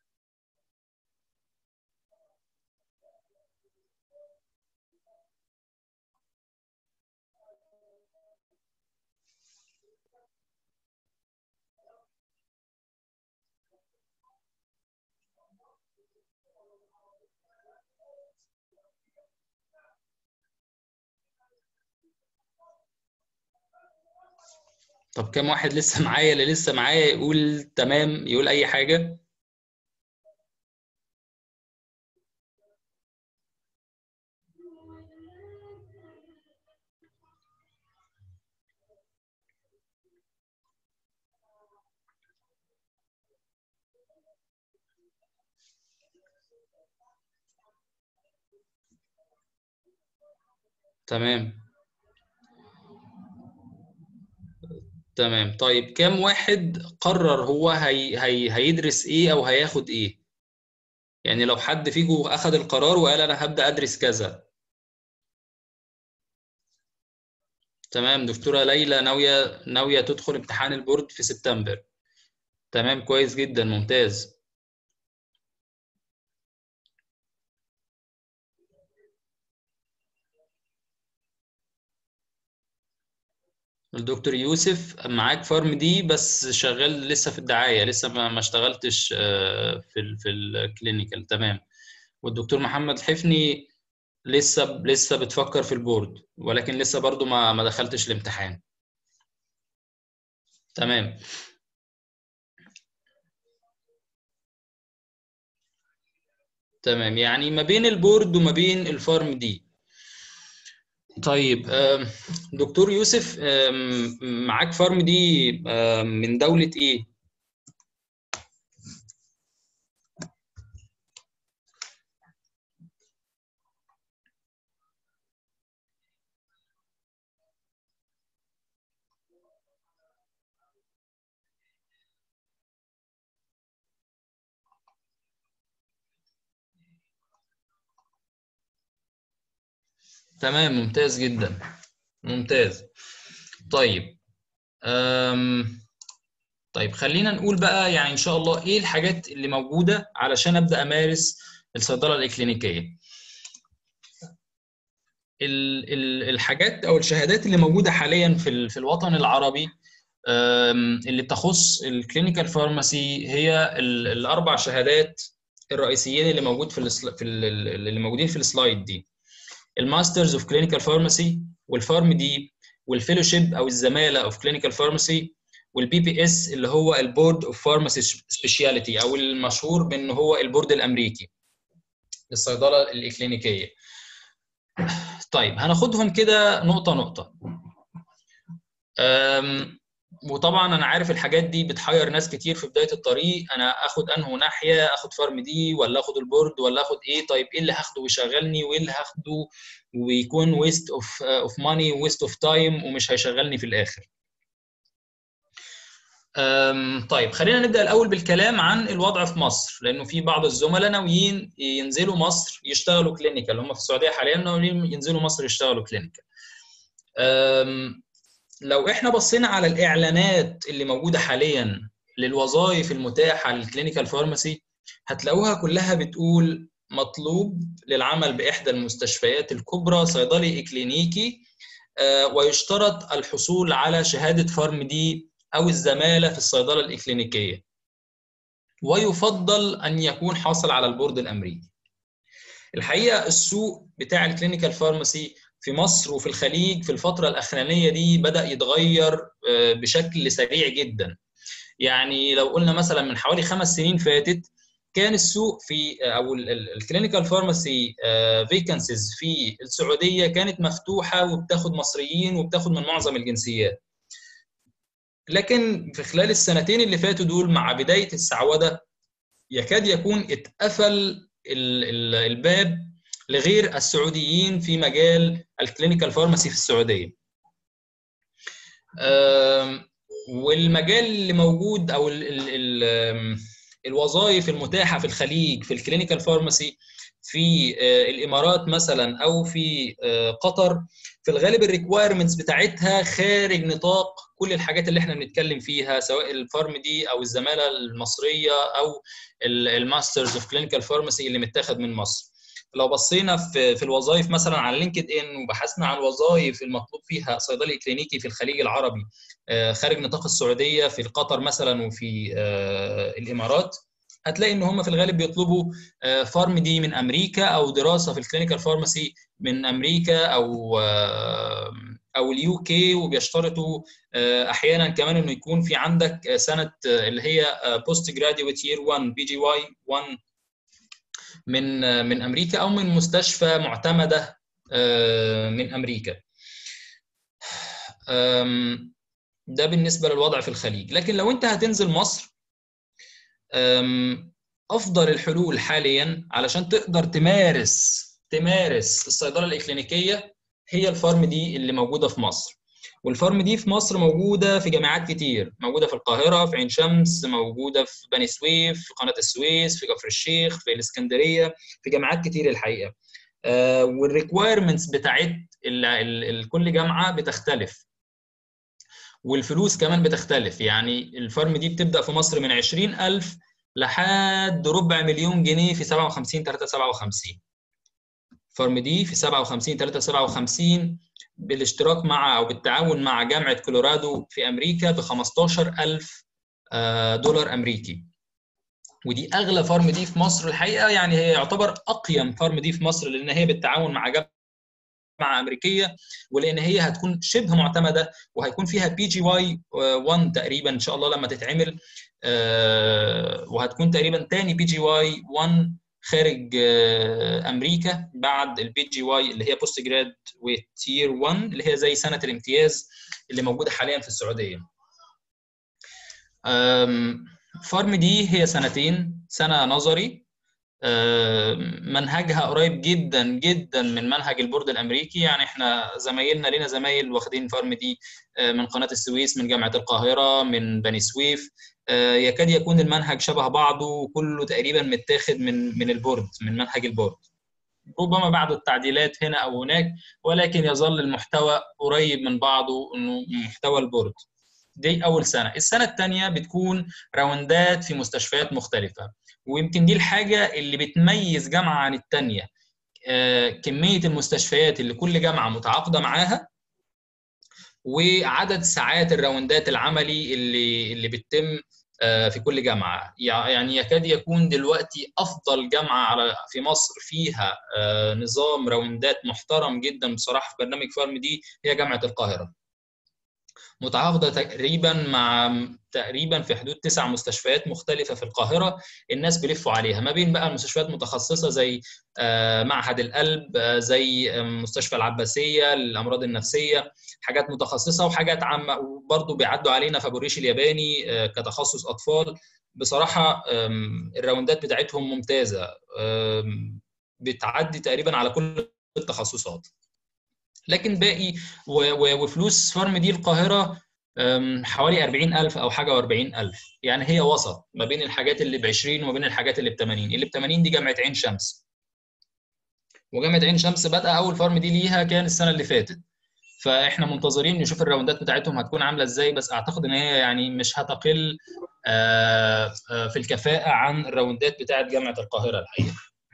طب كم واحد لسه معايا اللي لسه معايا يقول تمام يقول اي حاجه تمام تمام طيب كم واحد قرر هو هي... هي... هيدرس ايه او هياخد ايه يعني لو حد فيكم اخذ القرار وقال انا هبدا ادرس كذا تمام دكتوره ليلى ناويه ناويه تدخل امتحان البورد في سبتمبر تمام كويس جدا ممتاز الدكتور يوسف معاك فارم دي بس شغال لسه في الدعايه لسه ما اشتغلتش في ال في الكلينيكال تمام والدكتور محمد الحفني لسه لسه بتفكر في البورد ولكن لسه برضو ما ما دخلتش الامتحان تمام تمام يعني ما بين البورد وما بين الفارم دي طيب دكتور يوسف معاك فارم دي من دولة ايه؟ تمام ممتاز جدا ممتاز طيب أم... طيب خلينا نقول بقى يعني ان شاء الله ايه الحاجات اللي موجوده علشان ابدا امارس الصيدله الاكلينيكيه الحاجات او الشهادات اللي موجوده حاليا في في الوطن العربي اللي بتخص الكلينيكال فارماسي هي الاربع شهادات الرئيسيين اللي موجود في في اللي موجودين في السلايد دي الماسترز اوف كلينيكال فارماسي والفارم دي والفيلوشيب او الزماله اوف كلينيكال فارماسي والبي بي اس اللي هو البورد اوف فارماسي سبيشاليتي او المشهور بان هو البورد الامريكي للصيدله الاكلينيكيه طيب هناخدهم كده نقطه نقطه وطبعا انا عارف الحاجات دي بتحير ناس كتير في بدايه الطريق انا اخد انه ناحيه اخد فارم دي ولا اخد البورد ولا اخد ايه طيب ايه اللي هاخده ويشغلني وايه اللي هاخده ويكون ويست اوف اوف ماني ويست اوف تايم ومش هيشغلني في الاخر طيب خلينا نبدا الاول بالكلام عن الوضع في مصر لانه في بعض الزملاء ناويين ينزلوا مصر يشتغلوا كلينيكال هم في السعوديه حاليا ناويين ينزلوا مصر يشتغلوا كلينيكال لو احنا بصينا على الاعلانات اللي موجوده حاليا للوظائف المتاحه للكلينيكال فارماسي هتلاقوها كلها بتقول مطلوب للعمل باحدى المستشفيات الكبرى صيدلي اكلينيكي ويشترط الحصول على شهاده فارم دي او الزماله في الصيدله الاكلينيكيه ويفضل ان يكون حاصل على البورد الامريكي الحقيقه السوق بتاع الكلينيكال فارماسي في مصر وفي الخليج في الفتره الاخرانيه دي بدا يتغير بشكل سريع جدا يعني لو قلنا مثلا من حوالي خمس سنين فاتت كان السوق في او الكلينيكال فارماسي فيكنسيز في السعوديه كانت مفتوحه وبتاخد مصريين وبتاخد من معظم الجنسيات لكن في خلال السنتين اللي فاتوا دول مع بدايه السعوده يكاد يكون اتقفل الباب لغير السعوديين في مجال الكلينيكال فارماسي في السعوديه. والمجال اللي موجود او ال ال ال الوظائف المتاحه في الخليج في الكلينيكال فارماسي في الامارات مثلا او في قطر في الغالب الريكوايرمنتس بتاعتها خارج نطاق كل الحاجات اللي احنا بنتكلم فيها سواء الفارم دي او الزماله المصريه او الماسترز اوف كلينيكال فارماسي اللي متاخد من مصر. لو بصينا في في الوظائف مثلا على لينكد ان وبحثنا عن الوظائف المطلوب فيها صيدلي كلينيكي في الخليج العربي خارج نطاق السعوديه في قطر مثلا وفي الامارات هتلاقي ان هم في الغالب بيطلبوا فارم دي من امريكا او دراسه في الكلينيكال فارماسي من امريكا او او اليو كي وبيشترطوا احيانا كمان انه يكون في عندك سنه اللي هي بوست جراديويت يير 1 بي جي واي 1 من من امريكا او من مستشفى معتمده من امريكا ده بالنسبه للوضع في الخليج لكن لو انت هتنزل مصر افضل الحلول حاليا علشان تقدر تمارس تمارس الصيدله الاكلينيكيه هي الفارم دي اللي موجوده في مصر والفارم دي في مصر موجوده في جامعات كتير موجوده في القاهره في عين شمس موجوده في بني سويف في قناه السويس في كفر الشيخ في الاسكندريه في جامعات كتير الحقيقه آه والريكوايرمنتس بتاعت كل جامعه بتختلف والفلوس كمان بتختلف يعني الفارم دي بتبدا في مصر من 20000 لحد ربع مليون جنيه في 57 3 57 فارم دي في 57 3 57 بالاشتراك مع او بالتعاون مع جامعه كولورادو في امريكا ب 15000 دولار امريكي ودي اغلى فارم دي في مصر الحقيقه يعني هي يعتبر اقيم فارم دي في مصر لان هي بالتعاون مع جامعه امريكيه ولان هي هتكون شبه معتمده وهيكون فيها بي جي واي 1 تقريبا ان شاء الله لما تتعمل وهتكون تقريبا تاني بي جي واي 1 خارج امريكا بعد البي جي واي اللي هي بوست جراد وتير 1 اللي هي زي سنه الامتياز اللي موجوده حاليا في السعوديه. فارم دي هي سنتين سنه نظري منهجها قريب جدا جدا من منهج البورد الامريكي يعني احنا زمايلنا لنا زمايل واخدين فارم دي من قناه السويس من جامعه القاهره من بني سويف يكاد يكون المنهج شبه بعضه وكله تقريبا متاخد من من البورد من منهج البورد ربما بعض التعديلات هنا او هناك ولكن يظل المحتوى قريب من بعضه انه محتوى البورد دي اول سنه السنه الثانيه بتكون راوندات في مستشفيات مختلفه ويمكن دي الحاجه اللي بتميز جامعه عن الثانيه كميه المستشفيات اللي كل جامعه متعاقده معاها وعدد ساعات الراوندات العملي اللي اللي بتتم في كل جامعه يعني يكاد يكون دلوقتي افضل جامعه على في مصر فيها نظام راوندات محترم جدا بصراحه في برنامج فارم دي هي جامعه القاهره متعاقده تقريبا مع تقريبا في حدود تسع مستشفيات مختلفه في القاهره الناس بيلفوا عليها ما بين بقى المستشفيات متخصصه زي معهد القلب زي مستشفى العباسيه للامراض النفسيه حاجات متخصصه وحاجات عامه وبرضه بيعدوا علينا فابوريش الياباني كتخصص اطفال بصراحه الراوندات بتاعتهم ممتازه بتعدي تقريبا على كل التخصصات لكن باقي وفلوس فارم دي القاهره حوالي 40000 او حاجه و40000 يعني هي وسط ما بين الحاجات اللي ب 20 وما بين الحاجات اللي ب 80 اللي ب 80 دي جامعه عين شمس وجامعه عين شمس بدا اول فارم دي ليها كان السنه اللي فاتت فاحنا منتظرين نشوف الراوندات بتاعتهم هتكون عامله ازاي بس اعتقد ان هي يعني مش هتقل في الكفاءه عن الراوندات بتاعت جامعه القاهره الحقيقه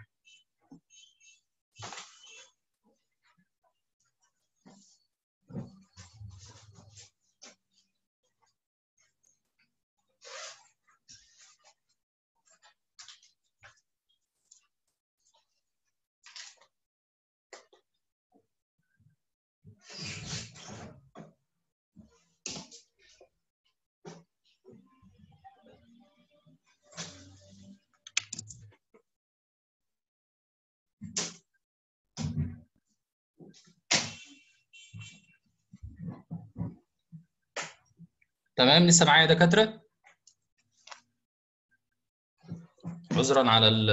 تمام لسه معايا دكاتره عذرا على ال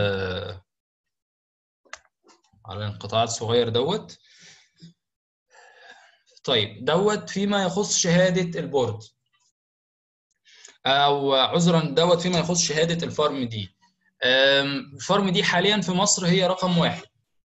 على الانقطاع الصغير دوت طيب دوت فيما يخص شهاده البورد او عذرا دوت فيما يخص شهاده الفارم دي الفارم دي حاليا في مصر هي رقم واحد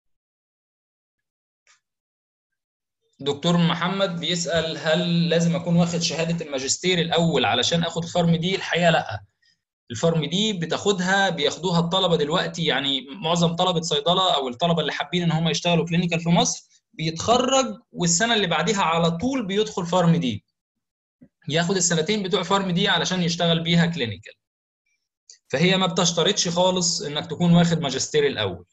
دكتور محمد بيسأل هل لازم أكون واخد شهادة الماجستير الأول علشان آخد الفارم دي؟ الحقيقة لأ. الفارم دي بتاخدها بياخدوها الطلبة دلوقتي يعني معظم طلبة صيدلة أو الطلبة اللي حابين إن هم يشتغلوا كلينيكال في مصر بيتخرج والسنة اللي بعديها على طول بيدخل فارم دي. ياخد السنتين بتوع فارم دي علشان يشتغل بيها كلينيكال. فهي ما بتشترطش خالص إنك تكون واخد ماجستير الأول.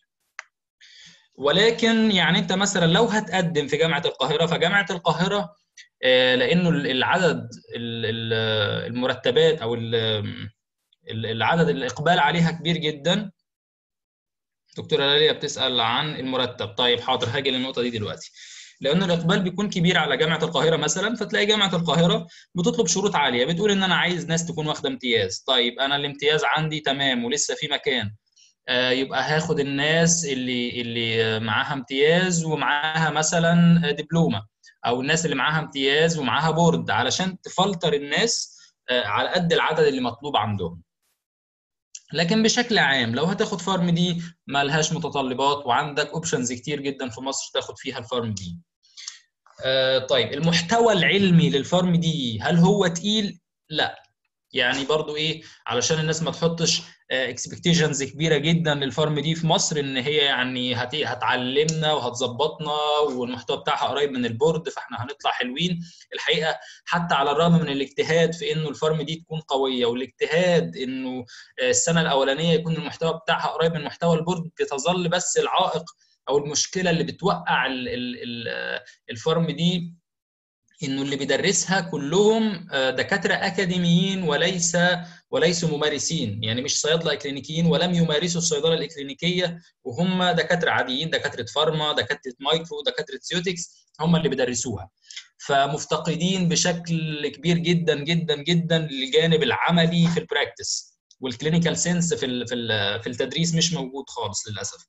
ولكن يعني انت مثلا لو هتقدم في جامعه القاهره فجامعه القاهره لانه العدد المرتبات او العدد الاقبال عليها كبير جدا دكتوره لاليا بتسال عن المرتب طيب حاضر هاجي للنقطه دي دلوقتي لان الاقبال بيكون كبير على جامعه القاهره مثلا فتلاقي جامعه القاهره بتطلب شروط عاليه بتقول ان انا عايز ناس تكون واخده امتياز طيب انا الامتياز عندي تمام ولسه في مكان يبقى هاخد الناس اللي اللي معاها امتياز ومعاها مثلا دبلومه او الناس اللي معاها امتياز ومعاها بورد علشان تفلتر الناس على قد العدد اللي مطلوب عندهم لكن بشكل عام لو هتاخد فارم دي ما لهاش متطلبات وعندك اوبشنز كتير جدا في مصر تاخد فيها الفارم دي طيب المحتوى العلمي للفارم دي هل هو تقيل لا يعني برضو ايه علشان الناس ما تحطش اكسبكتيشنز كبيره جدا للفارم دي في مصر ان هي يعني هت... هتعلمنا وهتظبطنا والمحتوى بتاعها قريب من البورد فاحنا هنطلع حلوين الحقيقه حتى على الرغم من الاجتهاد في انه الفارم دي تكون قويه والاجتهاد انه السنه الاولانيه يكون المحتوى بتاعها قريب من محتوى البورد بتظل بس العائق او المشكله اللي بتوقع ال... ال... الفارم دي انه اللي بيدرسها كلهم دكاتره اكاديميين وليس وليسوا ممارسين يعني مش صيادله اكلينيكيين ولم يمارسوا الصيدله الاكلينيكيه وهم دكاتره عاديين دكاتره فارما دكاتره مايكرو دكاتره سيوتكس هم اللي بيدرسوها فمفتقدين بشكل كبير جدا جدا جدا للجانب العملي في البراكتس والكلينيكال سنس في في التدريس مش موجود خالص للاسف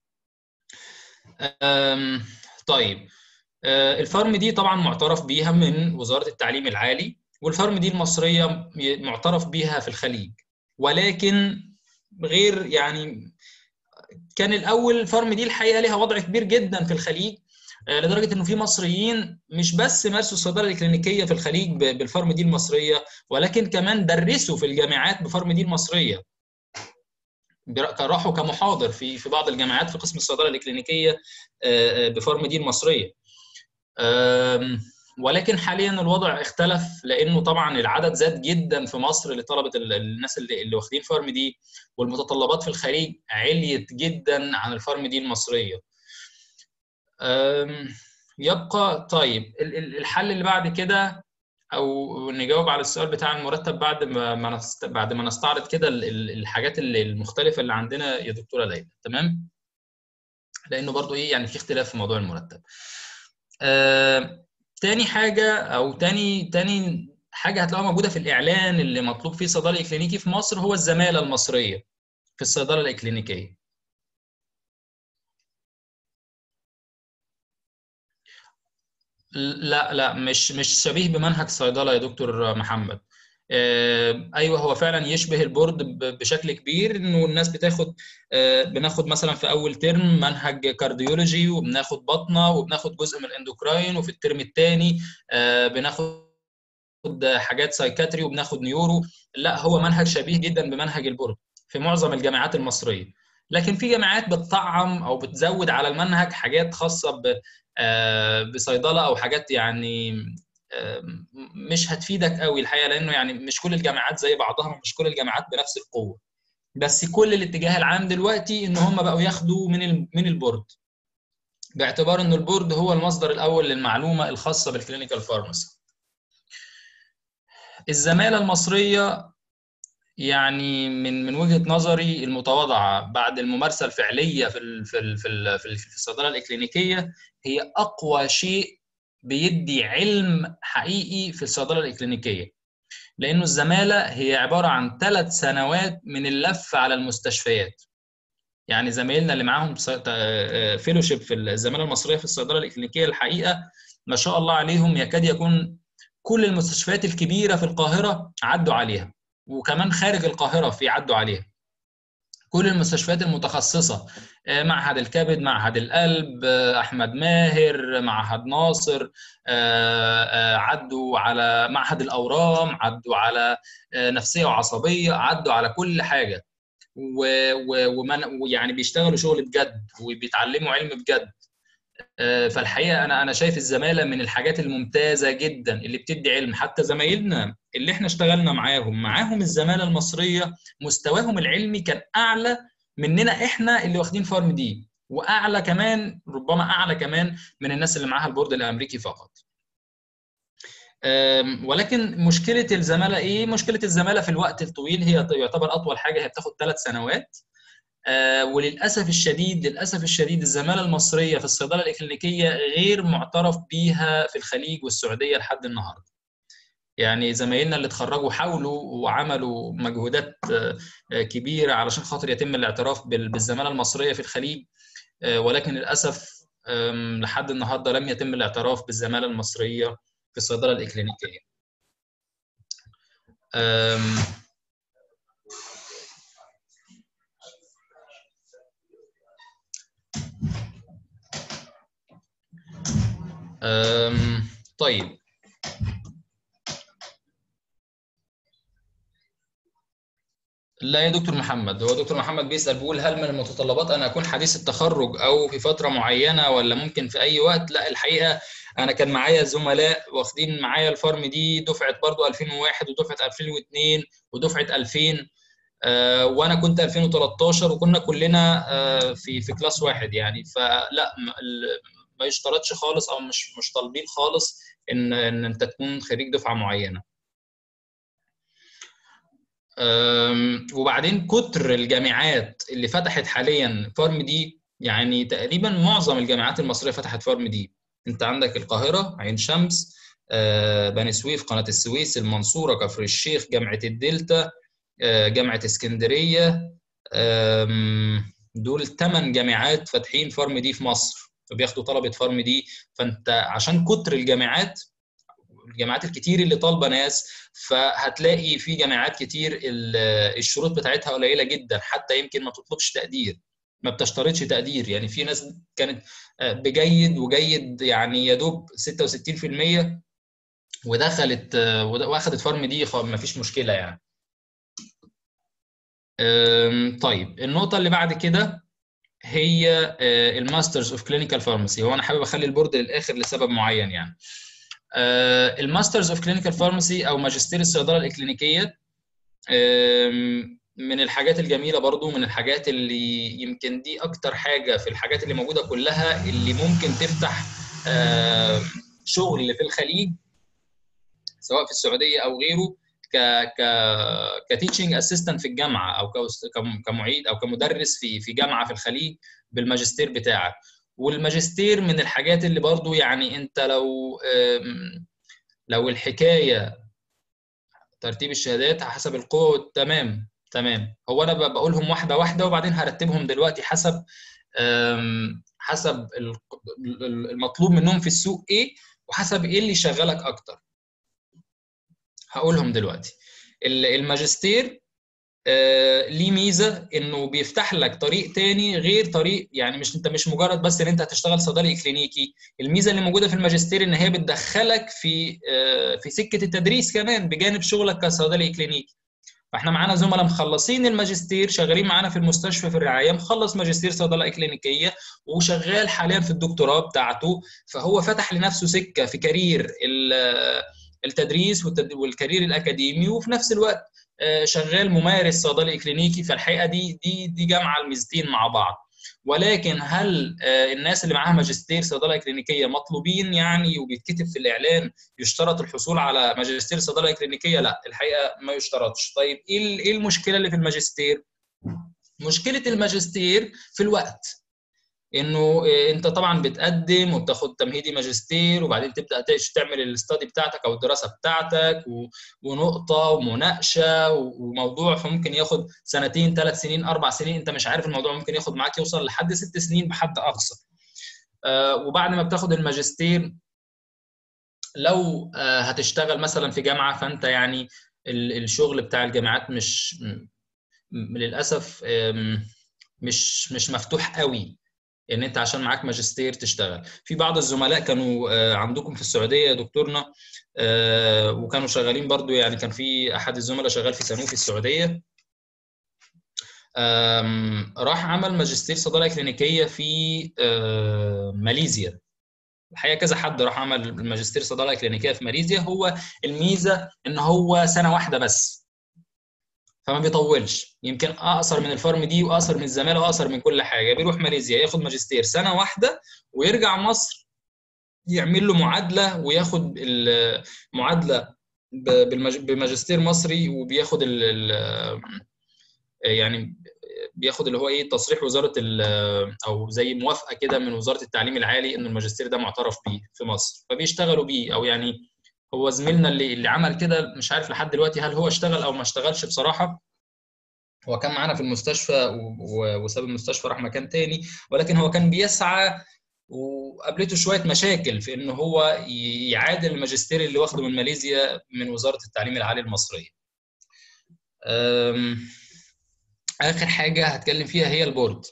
طيب الفارم دي طبعا معترف بيها من وزاره التعليم العالي والفارم دي المصريه معترف بيها في الخليج ولكن غير يعني كان الاول فارم دي الحقيقه ليها وضع كبير جدا في الخليج لدرجه انه في مصريين مش بس مارسوا الصيدله الكلينيكيه في الخليج بالفارم دي المصريه ولكن كمان درسوا في الجامعات بفارم دي المصريه راحوا كمحاضر في في بعض الجامعات في قسم الصيدله الكلينيكيه بفارم دي المصريه ولكن حاليا الوضع اختلف لانه طبعا العدد زاد جدا في مصر لطلبه الناس اللي, اللي واخدين فارم دي والمتطلبات في الخليج عليت جدا عن الفارم دي المصريه. يبقى طيب الحل اللي بعد كده او نجاوب على السؤال بتاع المرتب بعد ما نست... بعد ما نستعرض كده الحاجات اللي المختلفه اللي عندنا يا دكتوره ليلى تمام؟ لانه برضو ايه يعني في اختلاف في موضوع المرتب. أه... تاني حاجه او تاني تاني حاجه هتلاقوها موجوده في الاعلان اللي مطلوب فيه صيدلي اكلينيكي في مصر هو الزماله المصريه في الصيدله الاكلينيكيه لا لا مش مش شبيه بمنهج صيدله يا دكتور محمد ايوه هو فعلا يشبه البورد بشكل كبير انه الناس بتاخد بناخد مثلا في اول ترم منهج كارديولوجي وبناخد بطنه وبناخد جزء من الاندوكراين وفي الترم الثاني بناخد حاجات سايكاتري وبناخد نيورو لا هو منهج شبيه جدا بمنهج البورد في معظم الجامعات المصريه لكن في جامعات بتطعم او بتزود على المنهج حاجات خاصه بصيدله او حاجات يعني مش هتفيدك قوي الحقيقه لانه يعني مش كل الجامعات زي بعضها ومش كل الجامعات بنفس القوه بس كل الاتجاه العام دلوقتي ان هم بقوا ياخدوا من من البورد باعتبار ان البورد هو المصدر الاول للمعلومه الخاصه بالكلينيكال فارماسي الزماله المصريه يعني من من وجهه نظري المتواضعه بعد الممارسه الفعليه في ال في ال في ال في الصيدله الاكلينيكيه هي اقوى شيء بيدي علم حقيقي في الصيدله الاكلينيكيه لانه الزماله هي عباره عن ثلاث سنوات من اللف على المستشفيات يعني زمايلنا اللي معاهم فيلوشيب في الزماله المصريه في الصيدله الاكلينيكيه الحقيقه ما شاء الله عليهم يكاد يكون كل المستشفيات الكبيره في القاهره عدوا عليها وكمان خارج القاهره في عدوا عليها كل المستشفيات المتخصصه معهد الكبد معهد القلب احمد ماهر معهد ناصر عدوا على معهد الاورام عدوا على نفسيه وعصبيه عدوا على كل حاجه ويعني بيشتغلوا شغل بجد وبيتعلموا علم بجد فالحقيقه انا انا شايف الزماله من الحاجات الممتازه جدا اللي بتدي علم حتى زمايلنا اللي احنا اشتغلنا معاهم معاهم الزماله المصريه مستواهم العلمي كان اعلى مننا احنا اللي واخدين فارم دي واعلى كمان ربما اعلى كمان من الناس اللي معاها البورد الامريكي فقط ولكن مشكله الزماله ايه مشكله الزماله في الوقت الطويل هي يعتبر اطول حاجه هي بتاخد ثلاث سنوات وللاسف الشديد للاسف الشديد الزماله المصريه في الصيدله الاكلينيكيه غير معترف بيها في الخليج والسعوديه لحد النهارده يعني زمايلنا اللي اتخرجوا حاولوا وعملوا مجهودات كبيره علشان خاطر يتم الاعتراف بالزماله المصريه في الخليج ولكن للاسف لحد النهارده لم يتم الاعتراف بالزماله المصريه في الصيدله الاكلينيكيه. طيب لا يا دكتور محمد هو دكتور محمد بيسأل بيقول هل من المتطلبات أن أكون حديث التخرج أو في فترة معينة ولا ممكن في أي وقت لا الحقيقة أنا كان معايا زملاء واخدين معايا الفارم دي دفعة برضو 2001 ودفعة 2002 ودفعة 2000 آه وانا كنت 2013 وكنا كلنا آه في في كلاس واحد يعني فلا ما يشترطش خالص او مش مش طالبين خالص ان ان انت تكون خريج دفعه معينه وبعدين كتر الجامعات اللي فتحت حاليا فارم دي يعني تقريبا معظم الجامعات المصريه فتحت فارم دي انت عندك القاهره عين شمس بني سويف قناه السويس المنصوره كفر الشيخ جامعه الدلتا جامعه اسكندريه دول ثمان جامعات فاتحين فارم دي في مصر فبياخدوا طلبه فارم دي فانت عشان كتر الجامعات الجامعات الكتير اللي طالبه ناس فهتلاقي في جامعات كتير الشروط بتاعتها قليله جدا حتى يمكن ما تطلبش تقدير ما بتشترطش تقدير يعني في ناس كانت بجيد وجيد يعني يا دوب 66% ودخلت واخدت فارم دي ما فيش مشكله يعني طيب النقطه اللي بعد كده هي الماسترز اوف كلينيكال فارماسي هو انا حابب اخلي البورد للاخر لسبب معين يعني الماسترز اوف كلينيكال فارماسي او ماجستير الصيدله الاكلينيكيه من الحاجات الجميله برضو من الحاجات اللي يمكن دي اكتر حاجه في الحاجات اللي موجوده كلها اللي ممكن تفتح شغل في الخليج سواء في السعوديه او غيره ك ك كتيتشنج اسيستنت في الجامعه او كمعيد او كمدرس في في جامعه في الخليج بالماجستير بتاعك والماجستير من الحاجات اللي برضو يعني انت لو لو الحكايه ترتيب الشهادات حسب القوه تمام تمام هو انا بقولهم واحده واحده وبعدين هرتبهم دلوقتي حسب حسب المطلوب منهم في السوق ايه وحسب ايه اللي يشغلك اكتر هقولهم دلوقتي الماجستير آه ليه ميزه انه بيفتح لك طريق تاني غير طريق يعني مش انت مش مجرد بس ان انت هتشتغل صيدلي كلينيكي الميزه اللي موجوده في الماجستير ان هي بتدخلك في آه في سكه التدريس كمان بجانب شغلك كصيدلي كلينيكي فاحنا معانا زملاء مخلصين الماجستير شغالين معانا في المستشفى في الرعايه مخلص ماجستير صيدله اكلينيكيه وشغال حاليا في الدكتوراه بتاعته فهو فتح لنفسه سكه في كارير التدريس والكارير الاكاديمي وفي نفس الوقت شغال ممارس صيدلي كلينيكي فالحقيقه دي دي دي جامعه الميزتين مع بعض ولكن هل الناس اللي معاها ماجستير صيدله كلينيكيه مطلوبين يعني وبيتكتب في الاعلان يشترط الحصول على ماجستير صيدله كلينيكيه لا الحقيقه ما يشترطش طيب ايه المشكله اللي في الماجستير مشكله الماجستير في الوقت انه انت طبعا بتقدم وبتاخد تمهيدي ماجستير وبعدين تبدا تعمل الاستادي بتاعتك او الدراسه بتاعتك ونقطه ومناقشه وموضوع فممكن ياخد سنتين ثلاث سنين اربع سنين انت مش عارف الموضوع ممكن ياخد معاك يوصل لحد ست سنين بحد اقصى وبعد ما بتاخد الماجستير لو هتشتغل مثلا في جامعه فانت يعني الشغل بتاع الجامعات مش للاسف مش مش مفتوح قوي ان انت عشان معاك ماجستير تشتغل في بعض الزملاء كانوا عندكم في السعوديه يا دكتورنا وكانوا شغالين برضو يعني كان في احد الزملاء شغال في سنوفي السعوديه راح عمل ماجستير صيدله كلينيكيه في ماليزيا الحقيقه كذا حد راح عمل ماجستير صيدله كلينيكيه في ماليزيا هو الميزه ان هو سنه واحده بس فما بيطولش يمكن اقصر من الفارم دي واقصر من الزماله واقصر من كل حاجه بيروح ماليزيا ياخد ماجستير سنه واحده ويرجع مصر يعمل له معادله وياخد المعادله بماجستير مصري وبياخد ال يعني بياخد اللي هو ايه تصريح وزاره او زي موافقه كده من وزاره التعليم العالي ان الماجستير ده معترف بيه في مصر فبيشتغلوا بيه او يعني هو زميلنا اللي اللي عمل كده مش عارف لحد دلوقتي هل هو اشتغل او ما اشتغلش بصراحه هو كان معانا في المستشفى وساب المستشفى راح مكان تاني ولكن هو كان بيسعى وقابلته شويه مشاكل في ان هو يعادل الماجستير اللي واخده من ماليزيا من وزاره التعليم العالي المصريه. اخر حاجه هتكلم فيها هي البورد.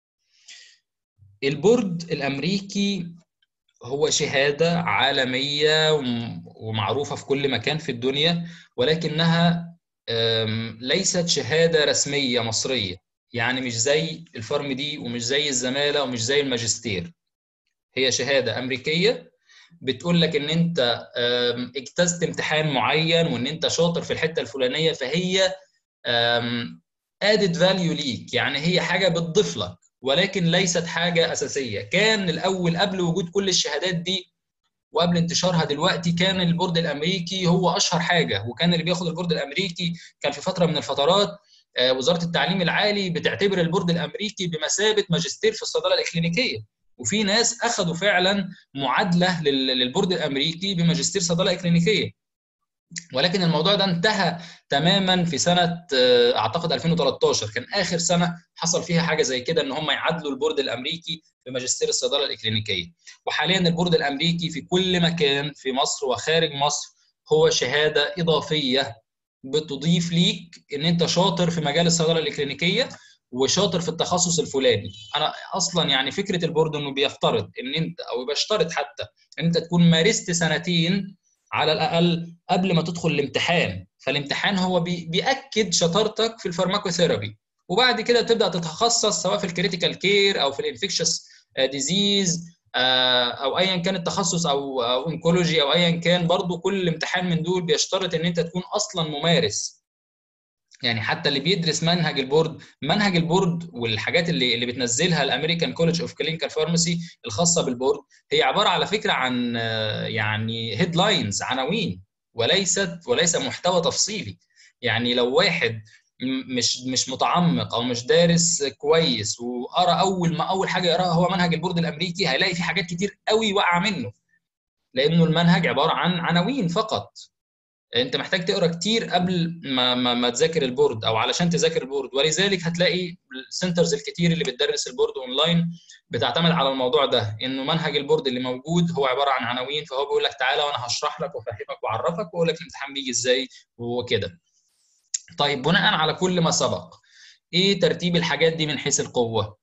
البورد الامريكي هو شهاده عالميه ومعروفه في كل مكان في الدنيا ولكنها ليست شهاده رسميه مصريه يعني مش زي الفارم دي ومش زي الزماله ومش زي الماجستير هي شهاده امريكيه بتقول لك ان انت اجتزت امتحان معين وان انت شاطر في الحته الفلانيه فهي ادد فاليو ليك يعني هي حاجه بتضيف لك ولكن ليست حاجه اساسيه كان الاول قبل وجود كل الشهادات دي وقبل انتشارها دلوقتي كان البورد الامريكي هو اشهر حاجه وكان اللي بياخد البورد الامريكي كان في فتره من الفترات وزاره التعليم العالي بتعتبر البورد الامريكي بمثابه ماجستير في الصيدله الاكلينيكيه وفي ناس اخذوا فعلا معادله للبورد الامريكي بماجستير صيدله اكلينيكيه ولكن الموضوع ده انتهى تماما في سنه اعتقد 2013 كان اخر سنه حصل فيها حاجه زي كده ان هم يعادلوا البورد الامريكي بماجستير الصيدله الاكلينيكيه وحاليا البورد الامريكي في كل مكان في مصر وخارج مصر هو شهاده اضافيه بتضيف ليك ان انت شاطر في مجال الصيدله الاكلينيكيه وشاطر في التخصص الفلاني انا اصلا يعني فكره البورد انه بيفترض ان انت او بيشترط حتى ان انت تكون مارست سنتين على الاقل قبل ما تدخل الامتحان فالامتحان هو بي بياكد شطارتك في الفارماكوثيرابي وبعد كده تبدا تتخصص سواء في الكريتيكال كير او في الانفكشس ديزيز او ايا كان التخصص او او انكولوجي او ايا كان برضو كل امتحان من دول بيشترط ان انت تكون اصلا ممارس يعني حتى اللي بيدرس منهج البورد منهج البورد والحاجات اللي اللي بتنزلها الامريكان كولج اوف كلينيكال فارماسي الخاصه بالبورد هي عباره على فكره عن يعني هيدلاينز عناوين وليست وليس محتوى تفصيلي يعني لو واحد مش مش متعمق او مش دارس كويس وقرا اول ما اول حاجه يقراها هو منهج البورد الامريكي هيلاقي في حاجات كتير قوي واقعه منه لانه المنهج عباره عن عناوين فقط انت محتاج تقرا كتير قبل ما ما, ما تذاكر البورد او علشان تذاكر البورد ولذلك هتلاقي السنترز الكتير اللي بتدرس البورد اونلاين بتعتمد على الموضوع ده انه منهج البورد اللي موجود هو عباره عن عناوين فهو بيقول لك تعالى وانا هشرح لك وافهمك واعرفك واقول لك الامتحان بيجي ازاي وكده طيب بناء على كل ما سبق ايه ترتيب الحاجات دي من حيث القوه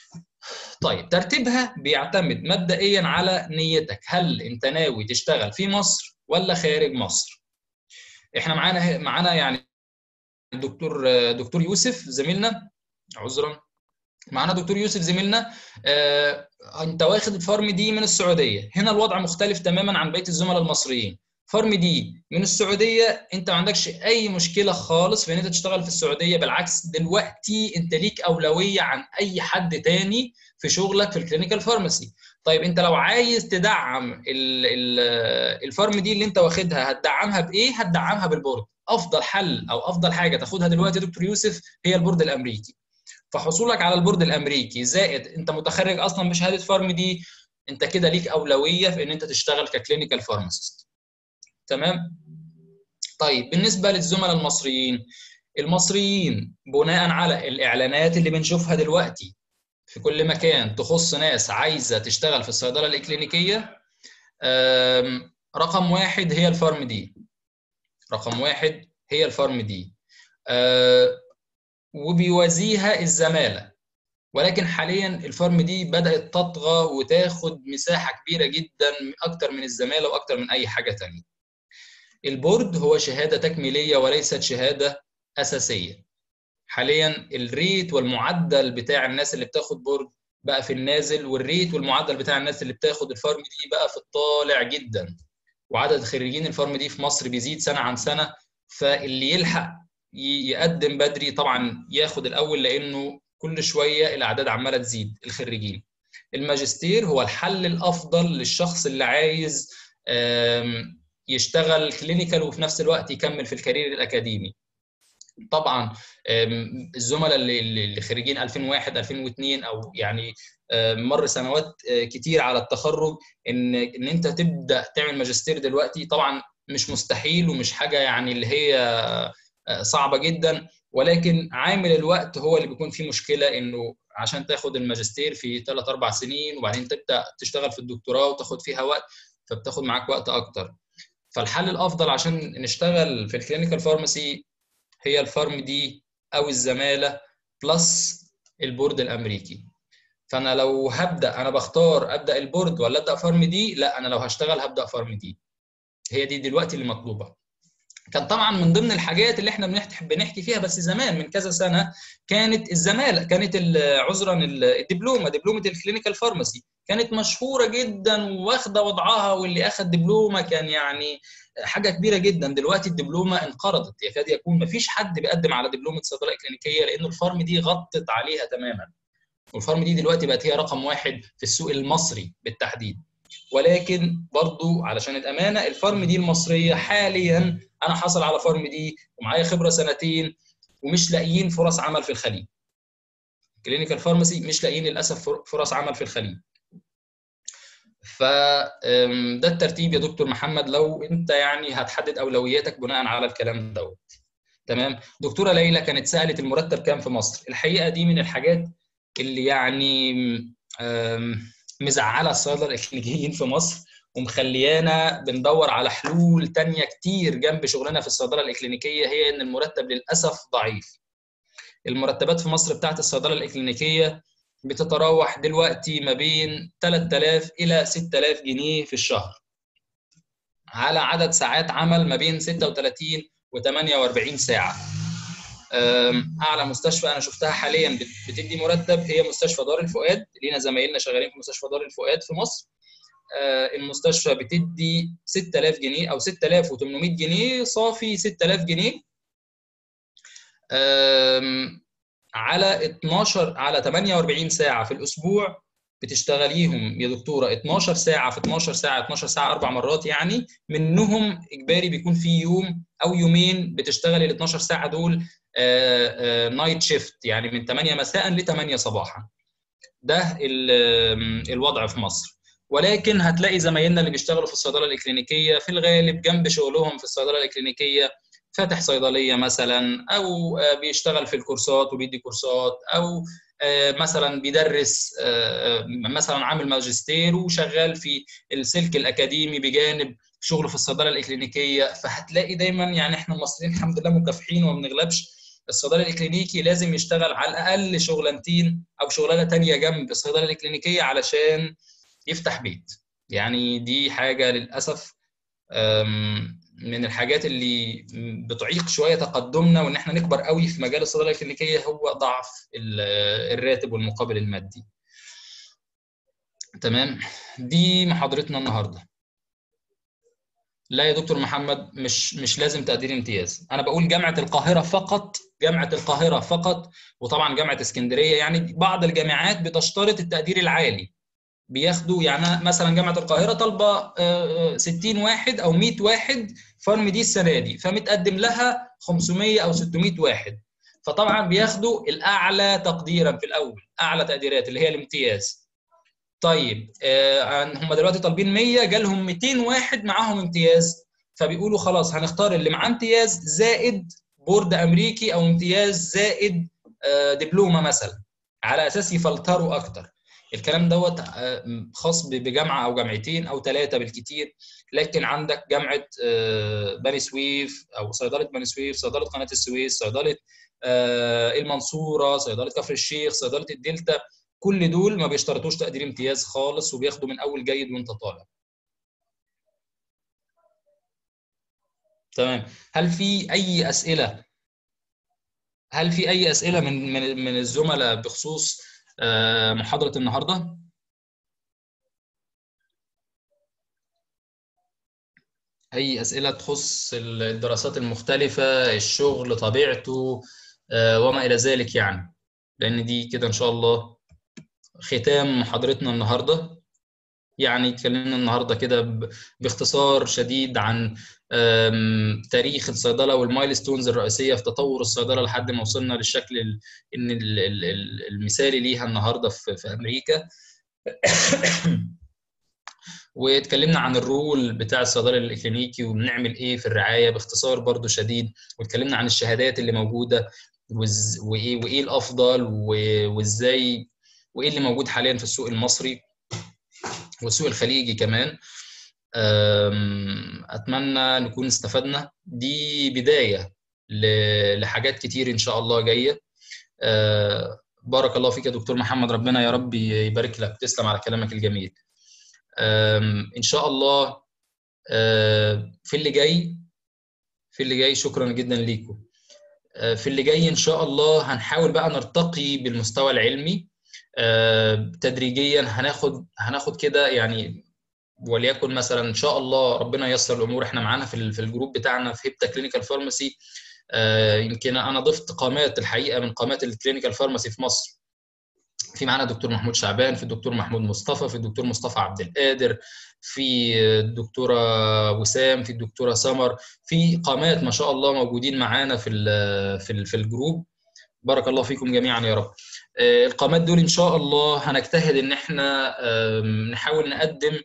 طيب ترتيبها بيعتمد مبدئيا على نيتك هل انت ناوي تشتغل في مصر ولا خارج مصر احنا معانا معانا يعني الدكتور دكتور يوسف زميلنا عذرا معانا دكتور يوسف زميلنا آه، انت واخد الفارم دي من السعوديه هنا الوضع مختلف تماما عن بقيه الزملاء المصريين فارم دي من السعوديه انت ما عندكش اي مشكله خالص في ان انت تشتغل في السعوديه بالعكس دلوقتي انت ليك اولويه عن اي حد تاني في شغلك في الكلينيكال فارماسي طيب انت لو عايز تدعم ال ال الفارم دي اللي انت واخدها هتدعمها بايه هتدعمها بالبورد افضل حل او افضل حاجه تاخدها دلوقتي يا دكتور يوسف هي البورد الامريكي فحصولك على البورد الامريكي زائد انت متخرج اصلا بشهاده فارم دي انت كده ليك اولويه في ان انت تشتغل ككلينيكال فارماسيست تمام طيب بالنسبه للزملاء المصريين المصريين بناء على الاعلانات اللي بنشوفها دلوقتي في كل مكان تخص ناس عايزه تشتغل في الصيدله الاكلينيكيه رقم واحد هي الفارم دي رقم واحد هي الفارم دي وبيوازيها الزماله ولكن حاليا الفارم دي بدات تطغى وتاخد مساحه كبيره جدا اكتر من الزماله واكتر من اي حاجه ثانيه البورد هو شهاده تكميليه وليست شهاده اساسيه حاليا الريت والمعدل بتاع الناس اللي بتاخد بورد بقى في النازل والريت والمعدل بتاع الناس اللي بتاخد الفارم دي بقى في الطالع جدا وعدد خريجين الفارم دي في مصر بيزيد سنه عن سنه فاللي يلحق يقدم بدري طبعا ياخد الاول لانه كل شويه الاعداد عماله تزيد الخريجين الماجستير هو الحل الافضل للشخص اللي عايز يشتغل كلينيكال وفي نفس الوقت يكمل في الكارير الاكاديمي طبعا الزملاء اللي اللي خريجين 2001 2002 او يعني مر سنوات كتير على التخرج ان ان انت تبدا تعمل ماجستير دلوقتي طبعا مش مستحيل ومش حاجه يعني اللي هي صعبه جدا ولكن عامل الوقت هو اللي بيكون فيه مشكله انه عشان تاخد الماجستير في 3 4 سنين وبعدين تبدا تشتغل في الدكتوراه وتاخد فيها وقت فبتاخد معاك وقت اكتر فالحل الافضل عشان نشتغل في الكلينيكال فارماسي هي الفارم دي او الزماله بلس البورد الامريكي فانا لو هبدا انا بختار ابدا البورد ولا ابدا فارم دي لا انا لو هشتغل هبدا فارم دي هي دي دلوقتي اللي مطلوبه كان طبعا من ضمن الحاجات اللي احنا بنحكي فيها بس زمان من كذا سنه كانت الزماله كانت عذرا الدبلومه دبلومه الكلينيكال فارماسي كانت مشهوره جدا واخده وضعها واللي اخذ دبلومه كان يعني حاجه كبيره جدا دلوقتي الدبلومه انقرضت يكاد يكون ما فيش حد بيقدم على دبلومه صيدله كلينيكيه لانه الفارم دي غطت عليها تماما والفارم دي دلوقتي بقت هي رقم واحد في السوق المصري بالتحديد ولكن برضو علشان الامانه الفارم دي المصريه حاليا انا حاصل على فارم دي ومعايا خبره سنتين ومش لاقيين فرص عمل في الخليج كلينيكال فارماسي مش لاقيين للاسف فرص عمل في الخليج فده الترتيب يا دكتور محمد لو انت يعني هتحدد اولوياتك بناء على الكلام دوت تمام دكتوره ليلى كانت سالت المرتب كام في مصر الحقيقه دي من الحاجات اللي يعني مزعله الصيادله الاكلينيكيين في مصر ومخليانا بندور على حلول تانية كتير جنب شغلنا في الصيدله الاكلينيكيه هي ان المرتب للاسف ضعيف المرتبات في مصر بتاعت الصيدله الاكلينيكيه بتتراوح دلوقتي ما بين 3000 الى 6000 جنيه في الشهر على عدد ساعات عمل ما بين 36 و 48 ساعه اعلى مستشفى انا شفتها حاليا بتدي مرتب هي مستشفى دار الفؤاد لينا زمايلنا شغالين في مستشفى دار الفؤاد في مصر المستشفى بتدي 6000 جنيه او 6800 جنيه صافي 6000 جنيه على 12 على 48 ساعه في الاسبوع بتشتغليهم يا دكتوره 12 ساعه في 12 ساعه 12 ساعه اربع مرات يعني منهم اجباري بيكون في يوم او يومين بتشتغلي ال 12 ساعه دول نايت شيفت يعني من 8 مساء ل 8 صباحا ده الوضع في مصر ولكن هتلاقي زمايلنا اللي بيشتغلوا في الصيدله الاكلينيكيه في الغالب جنب شغلهم في الصيدله الاكلينيكيه فاتح صيدليه مثلا او بيشتغل في الكورسات وبيدي كورسات او مثلا بيدرس مثلا عامل ماجستير وشغال في السلك الاكاديمي بجانب شغله في الصيدله الاكلينيكيه فهتلاقي دايما يعني احنا المصريين الحمد لله مكافحين وما بنغلبش الصيدلي الاكلينيكي لازم يشتغل على الاقل شغلانتين او شغلانه ثانيه جنب الصيدله الاكلينيكيه علشان يفتح بيت يعني دي حاجه للاسف من الحاجات اللي بتعيق شويه تقدمنا وان احنا نكبر قوي في مجال الصيدله الاكلينيكيه هو ضعف الراتب والمقابل المادي تمام دي محاضرتنا النهارده لا يا دكتور محمد مش مش لازم تقدير امتياز انا بقول جامعه القاهره فقط جامعه القاهره فقط وطبعا جامعه اسكندريه يعني بعض الجامعات بتشترط التقدير العالي بياخدوا يعني مثلا جامعه القاهره طالبه 60 واحد او 100 واحد فارم دي السنه دي فمتقدم لها 500 او 600 واحد فطبعا بياخدوا الاعلى تقديرا في الاول اعلى تقديرات اللي هي الامتياز طيب هم دلوقتي طالبين 100 جالهم 200 واحد معاهم امتياز فبيقولوا خلاص هنختار اللي معاه امتياز زائد بورد امريكي او امتياز زائد دبلومه مثلا على اساس يفلتروا اكتر الكلام دوت خاص بجامعه او جامعتين او ثلاثه بالكثير لكن عندك جامعه بني سويف او صيدله بني سويف صيدله قناه السويس صيدله المنصوره صيدله كفر الشيخ صيدله الدلتا كل دول ما بيشترطوش تقدير امتياز خالص وبياخدوا من اول جيد وانت طالع تمام هل في اي اسئله هل في اي اسئله من من من الزملاء بخصوص محاضره النهارده اي اسئله تخص الدراسات المختلفه الشغل طبيعته وما الى ذلك يعني لان دي كده ان شاء الله ختام محاضرتنا النهارده يعني اتكلمنا النهارده كده باختصار شديد عن تاريخ الصيدله والمايلستونز الرئيسيه في تطور الصيدله لحد ما وصلنا للشكل ان المثالي ليها النهارده في امريكا واتكلمنا عن الرول بتاع الصيدلي الاكلينيكي وبنعمل ايه في الرعايه باختصار برضو شديد واتكلمنا عن الشهادات اللي موجوده وايه وايه الافضل وازاي وايه اللي موجود حاليا في السوق المصري والسوق الخليجي كمان اتمنى نكون استفدنا دي بدايه لحاجات كتير ان شاء الله جايه بارك الله فيك يا دكتور محمد ربنا يا رب يبارك لك تسلم على كلامك الجميل ان شاء الله في اللي جاي في اللي جاي شكرا جدا ليكم في اللي جاي ان شاء الله هنحاول بقى نرتقي بالمستوى العلمي تدريجيا هناخد هناخد كده يعني وليكن مثلا ان شاء الله ربنا ييسر الامور احنا معانا في في الجروب بتاعنا في هيبتا كلينيكال فارماسي يمكن انا ضفت قامات الحقيقه من قامات الكلينيكال فارماسي في مصر في معانا دكتور محمود شعبان في الدكتور محمود مصطفى في الدكتور مصطفى عبد القادر في الدكتوره وسام في الدكتوره سمر في قامات ما شاء الله موجودين معانا في في في الجروب بارك الله فيكم جميعا يا رب القامات دول ان شاء الله هنجتهد ان احنا نحاول نقدم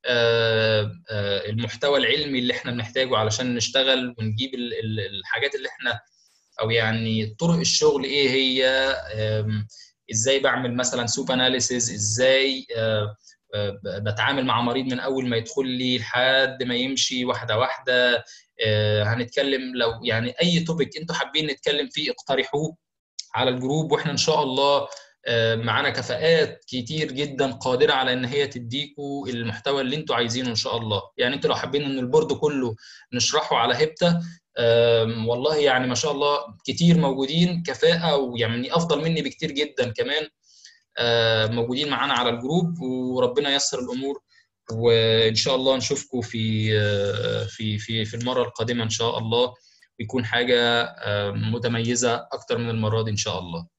المحتوى العلمي اللي احنا بنحتاجه علشان نشتغل ونجيب الحاجات اللي احنا او يعني طرق الشغل ايه هي ازاي بعمل مثلا سوب اناليسيز ازاي بتعامل مع مريض من اول ما يدخل لي لحد ما يمشي واحده واحده هنتكلم لو يعني اي توبيك انتوا حابين نتكلم فيه اقترحوه على الجروب واحنا ان شاء الله معانا كفاءات كتير جدا قادره على ان هي تديكوا المحتوى اللي انتوا عايزينه ان شاء الله يعني انتوا لو حابين ان البورد كله نشرحه على هبته والله يعني ما شاء الله كتير موجودين كفاءه ويعني افضل مني بكتير جدا كمان موجودين معانا على الجروب وربنا ييسر الامور وان شاء الله نشوفكم في في في في المره القادمه ان شاء الله ويكون حاجه متميزه اكتر من المره دي ان شاء الله